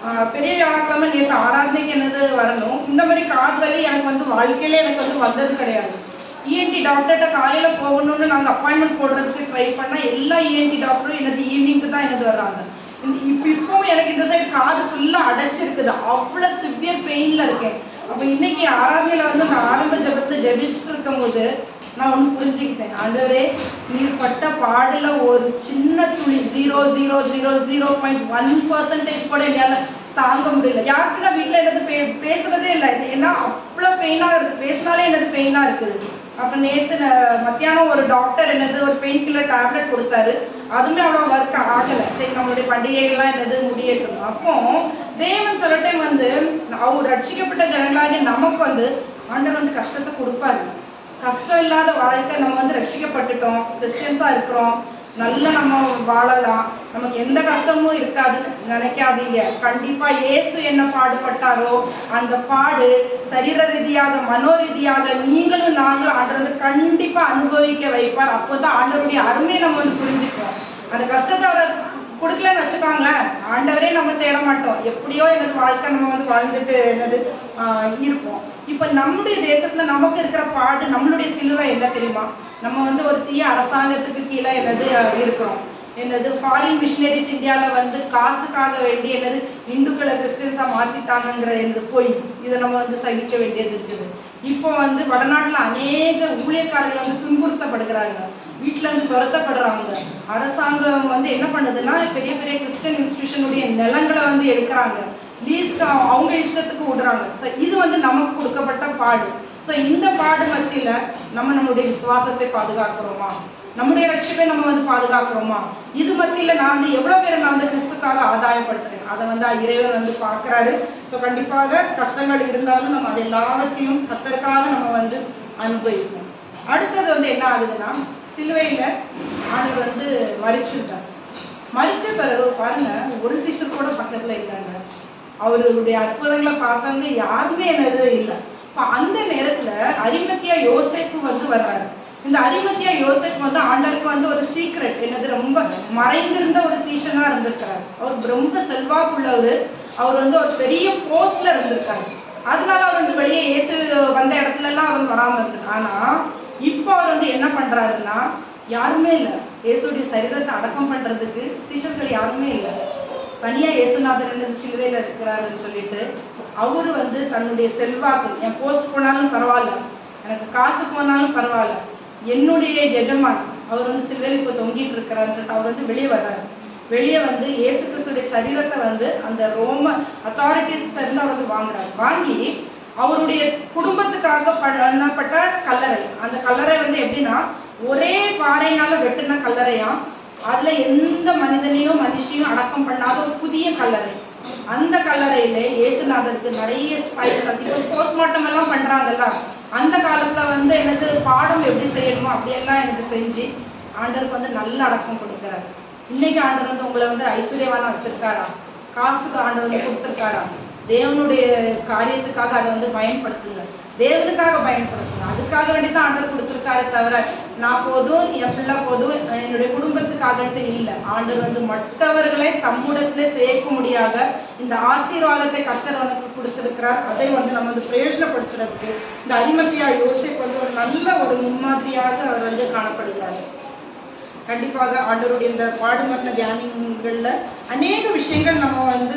ஆஹ் பெரிய வியாழக்கிழமை நேற்று ஆராதனைக்கு என்னது வரணும் இந்த மாதிரி காது வலி எனக்கு வந்து வாழ்க்கையில எனக்கு வந்து வந்தது கிடையாது இஎன்டி டாக்டர்கிட்ட காலையில போகணும்னு நாங்க அப்பாயின்மெண்ட் போடுறதுக்கு ட்ரை பண்ணா எல்லா இஎன்டி டாக்டரும் எனது ஈவினிங்க்கு தான் எனது வர்றாங்க இந்த- இப்ப இப்பவும் எனக்கு இந்த சைடு காது ஃபுல்லா அடைச்சிருக்குது அவ்வளவு சிவியர் பெயின்ல இருக்கேன் அப்ப இன்னைக்கு ஆராதனையில வந்து நான் ஆரம்ப ஜபத்தை ஜெபிச்சுட்டு இருக்கும்போது நான் ஒன்று புரிஞ்சுக்கிட்டேன் ஆண்டவரே நீர் பட்ட பாடல ஒரு சின்ன துளி zero zero zero zero point one percentage கூட என்னால தாங்க முடியல யாருக்கு நான் வீட்டில் என்னது பே பேசுறதே இல்லை ஏன்னா அவ்வளோ பெயினாக இருக்கு பேசினாலே என்னது பெயினாக இருக்குது அப்போ நேற்று மத்தியானம் ஒரு டாக்டர் என்னது ஒரு பெயின் கில்லர் டேப்லெட் கொடுத்தாரு அதுவுமே அவ்வளோ ஒர்க் ஆகலை சரி நம்மளுடைய பண்டிகைகள்லாம் என்னது முடியட்டும் அப்போ தேவன் சில டைம் வந்து அவர் ரட்சிக்கப்பட்ட ஜனங்களாகிய நமக்கு வந்து ஆண்டவர் வந்து கஷ்டத்தை கொடுப்பாரு கஷ்டம் இல்லாத வாழ்க்கை நம்ம வந்து ரட்சிக்கப்பட்டுட்டோம் கிறிஸ்டியன்ஸாக இருக்கிறோம் நல்ல நம்ம வாழலாம் நமக்கு எந்த கஷ்டமும் இருக்காதுன்னு நினைக்காதீங்க கண்டிப்பா இயேசு என்ன பாடுபட்டாரோ அந்த பாடு சரீர ரீதியாக மனோ ரீதியாக நீங்களும் நாங்களும் ஆண்டவர் வந்து கண்டிப்பா அனுபவிக்க வைப்பார் அப்போதான் ஆண்டவருடைய அருமையை நம்ம வந்து புரிஞ்சுக்கிறோம் அந்த கஷ்டத்தை அவர் கொடுக்கலன்னு வச்சுக்கோங்களேன் ஆண்டவரே நம்ம தேட மாட்டோம் எப்படியோ எனது வாழ்க்கை நம்ம வந்து வாழ்ந்துட்டு என்னது ஆஹ் இருப்போம் இப்போ நம்முடைய தேசத்துல நமக்கு இருக்கிற பாடு நம்மளுடைய சிலுவை என்ன தெரியுமா நம்ம வந்து ஒரு தீய அரசாங்கத்துக்கு கீழே என்னது அஹ், இருக்கிறோம் என்னது ஃபாரின் மிஷினரிஸ் இந்தியாவில் வந்து காசுக்காக வேண்டி என்னது இந்துக்களை கிறிஸ்டியன்ஸாக மாற்றிட்டாங்கங்கிற என்னது போய் இதை நம்ம வந்து சகிக்க வேண்டியது இருக்குது இப்போ வந்து வடநாட்டில் அநேக ஊழியக்காரர்கள் வந்து துன்புறுத்தப்படுகிறாங்க வீட்டில இருந்து துரத்தப்படுறாங்க அரசாங்கம் வந்து என்ன பண்ணுதுன்னா பெரிய பெரிய கிறிஸ்டியன் இன்ஸ்டிடியூஷனுடைய நிலங்களை வந்து எடுக்கிறாங்க லீஸ்க்கு அவங்க இஷ்டத்துக்கு விடுறாங்க ஸோ இது வந்து நமக்கு கொடுக்கப்பட்ட பாடு ஸோ இந்த பாடு மத்தியில நம்ம நம்மளுடைய விசுவாசத்தை பாதுகாக்கிறோமா நம்முடைய ரட்சிப்பை நம்ம வந்து பாதுகாக்கிறோமா இது மத்தியில நான் வந்து எவ்வளவு பேரை நான் வந்து கிறிஸ்துக்காக ஆதாயப்படுத்துறேன் அதை வந்து இறைவன் வந்து பார்க்கறாரு ஸோ கண்டிப்பாக கஷ்டங்கள் இருந்தாலும் நம்ம அது எல்லாவற்றையும் கத்தருக்காக நம்ம வந்து அனுபவிப்போம் அடுத்தது வந்து என்ன ஆகுதுன்னா சிலுவையில ஆண்டவர் வந்து மறிச்சிருக்காரு மறிச்ச பிறகு பாருங்க ஒரு சிஷ்யர் கூட பக்கத்துல இருக்காங்க அவருடைய அற்புதங்களை பார்த்தவங்க யாருமே என்னது இல்லை இப்ப அந்த நேரத்துல அரிமத்தியா யோசேப்பு வந்து வர்றாரு இந்த அரிமத்தியா யோசேப் வந்து ஆண்டருக்கு வந்து ஒரு சீக்ரெட் என்னது ரொம்ப மறைந்திருந்த ஒரு சீஷனா இருந்திருக்கிறார் அவர் ரொம்ப செல்வாக்குள்ளவர் அவர் வந்து ஒரு பெரிய போஸ்ட்ல இருந்திருக்காரு அதனால அவர் வந்து வெளியே இயேசு வந்த இடத்துல எல்லாம் அவர் வராம இருந்திருக்கு ஆனா இப்போ அவர் வந்து என்ன பண்றாருன்னா யாருமே இல்லை இயேசுடைய சரீரத்தை அடக்கம் பண்றதுக்கு சீஷர்கள் யாருமே இல்லை தனியா இயேசுநாதர் என்னது சிலுவையில இருக்கிறாருன்னு சொல்லிட்டு அவரு வந்து தன்னுடைய செல்வாக்கு என் போஸ்ட் போனாலும் பரவாயில்ல எனக்கு காசு போனாலும் பரவாயில்ல என்னுடைய எஜமான் அவர் வந்து சிலுவையில் இப்போ தொங்கிட்டு இருக்கிறாருன்னு சொல்லிட்டு அவர் வந்து வெளியே வர்றாரு வெளியே வந்து இயேசு கிறிஸ்துடைய சரீரத்தை வந்து அந்த ரோம அத்தாரிட்டிஸ் இருந்து அவர் வந்து வாங்குறாரு வாங்கி அவருடைய குடும்பத்துக்காக பண்ணப்பட்ட கல்லறை அந்த கல்லறை வந்து எப்படின்னா ஒரே பாறையினால வெட்டின கல்லறையாம் அதுல எந்த மனிதனையும் மனுஷியும் அடக்கம் பண்ணாத ஒரு புதிய கல்லறை அந்த கல்லறையில இயேசுநாதருக்கு நிறைய ஸ்பைஸ் இப்போ போஸ்ட்மார்ட்டம் எல்லாம் பண்றாங்கல்ல அந்த காலத்துல வந்து எனக்கு பாடம் எப்படி செய்யணுமோ அப்படியெல்லாம் எனக்கு செஞ்சு ஆண்டருக்கு வந்து நல்ல அடக்கம் கொடுக்குறாரு இன்னைக்கு ஆண்டவர் வந்து உங்களை வந்து ஐஸ்வர்யவானா வச்சிருக்காரா காசுக்கு ஆண்டவர் வந்து கொடுத்துருக்காரா தேவனுடைய காரியத்துக்காக அதை வந்து பயன்படுத்துங்க தேவனுக்காக பயன்படுத்துங்க அதுக்காக வேண்டி தான் ஆண்டவர் கொடுத்துருக்காரே தவிர நான் போதும் என் பிள்ளை போதும் என்னுடைய குடும்பத்துக்காக இல்லை ஆண்டவர் வந்து மற்றவர்களை தம்முடத்திலே சேர்க்க முடியாத இந்த ஆசீர்வாதத்தை கர்த்தர் உனக்கு கொடுத்திருக்கிறார் அதை வந்து நம்ம வந்து பிரயோஜனப்படுத்துறதுக்கு இந்த அடிமத்தியா யோசிப்பு வந்து ஒரு நல்ல ஒரு முன்மாதிரியாக அவர் வந்து காணப்படுகிறார் கண்டிப்பாக ஆண்டவருடைய இந்த பாடுமரண தியானங்கள்ல அநேக விஷயங்கள் நம்ம வந்து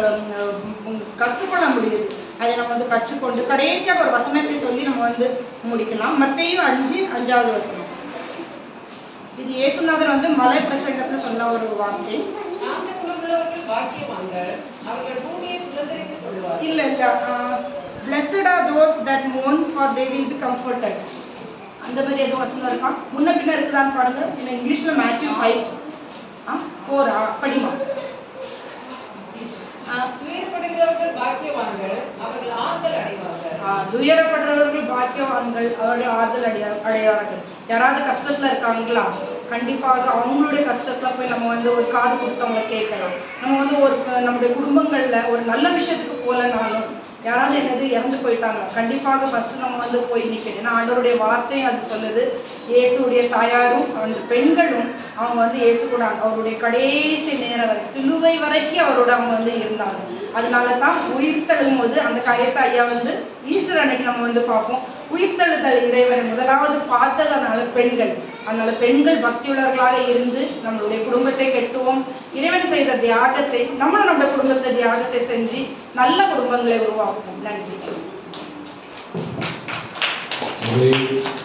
உம், கற்றுக்கொள்ள முடியுது அதை நம்ம வந்து கற்றுக்கொண்டு கடைசியாக ஒரு வசனத்தை சொல்லி நம்ம வந்து முடிக்கலாம் மத்தையும் அஞ்சு அஞ்சாவது வசனம் இது இயேசுநாதர் வந்து மலை பிரசங்கத்துல சொன்ன ஒரு வார்த்தை சாந்த குணமுள்ளவர்கள் பாக்கியவான்கள் அவர்கள் பூமியை சுதந்திரித்துக் கொள்வார்கள் இல்ல இல்ல பிளஸட் ஆர் தோஸ் தட் மோன் for they will be comforted அந்த மாதிரி எதுவும் வசனம் இருக்கா முன்ன பின்ன இருக்குதான்னு பாருங்க இல்லை இங்கிலீஷ்ல மேத்யூ ஃபைவ் ஆ ஃபோரா படிமா ஆ, துயரப்படுகிறவர்கள் பாக்கியவான்கள் அவர்கள் ஆறுதல் அடைவார்கள் ஆ, துயரப்படுறவர்கள் பாக்கியவான்கள் அவருடைய ஆறுதல் அடைய அடையார்கள் யாராவது கஷ்டத்துல இருக்காங்களா கண்டிப்பாக அவங்களுடைய கஷ்டத்துல போய் நம்ம வந்து ஒரு காது கொடுத்தவங்க கேட்கலாம் நம்ம வந்து ஒரு க- நம்முடைய குடும்பங்கள்ல ஒரு நல்ல விஷயத்துக்கு போகலனாலும் யாராவது என்னது இறந்து போயிட்டாங்க கண்டிப்பாக ஃபர்ஸ்ட் நம்ம வந்து போய் நிற்கணும் ஏன்னா ஆண்டவருடைய வார்த்தையும் அது சொல்லுது இயேசுடைய தாயாரும் அந்த பெண்களும் அவங்க வந்து இயேசு கூட அவருடைய கடைசி நேரம் வரை சிலுவை வரைக்கும் அவரோட அவங்க வந்து இருந்தாங்க அதனால தான் உயிர்த்தெழும் போது அந்த காரியத்தை ஐயா வந்து ஈஸ்டர் அன்னைக்கு நம்ம வந்து பார்ப்போம் உயிர்த்தெழுதல் இறைவனை முதலாவது பார்த்ததனால பெண்கள் அதனால பெண்கள் பக்தியுள்ளவர்களாக இருந்து நம்மளுடைய குடும்பத்தை கெட்டுவோம் இறைவன் செய்த தியாகத்தை நம்மளும் நம்ம குடும்பத்தை தியாகத்தை செஞ்சு நல்ல குடும்பங்களை உருவாக்குவோம் நன்றி நன்றி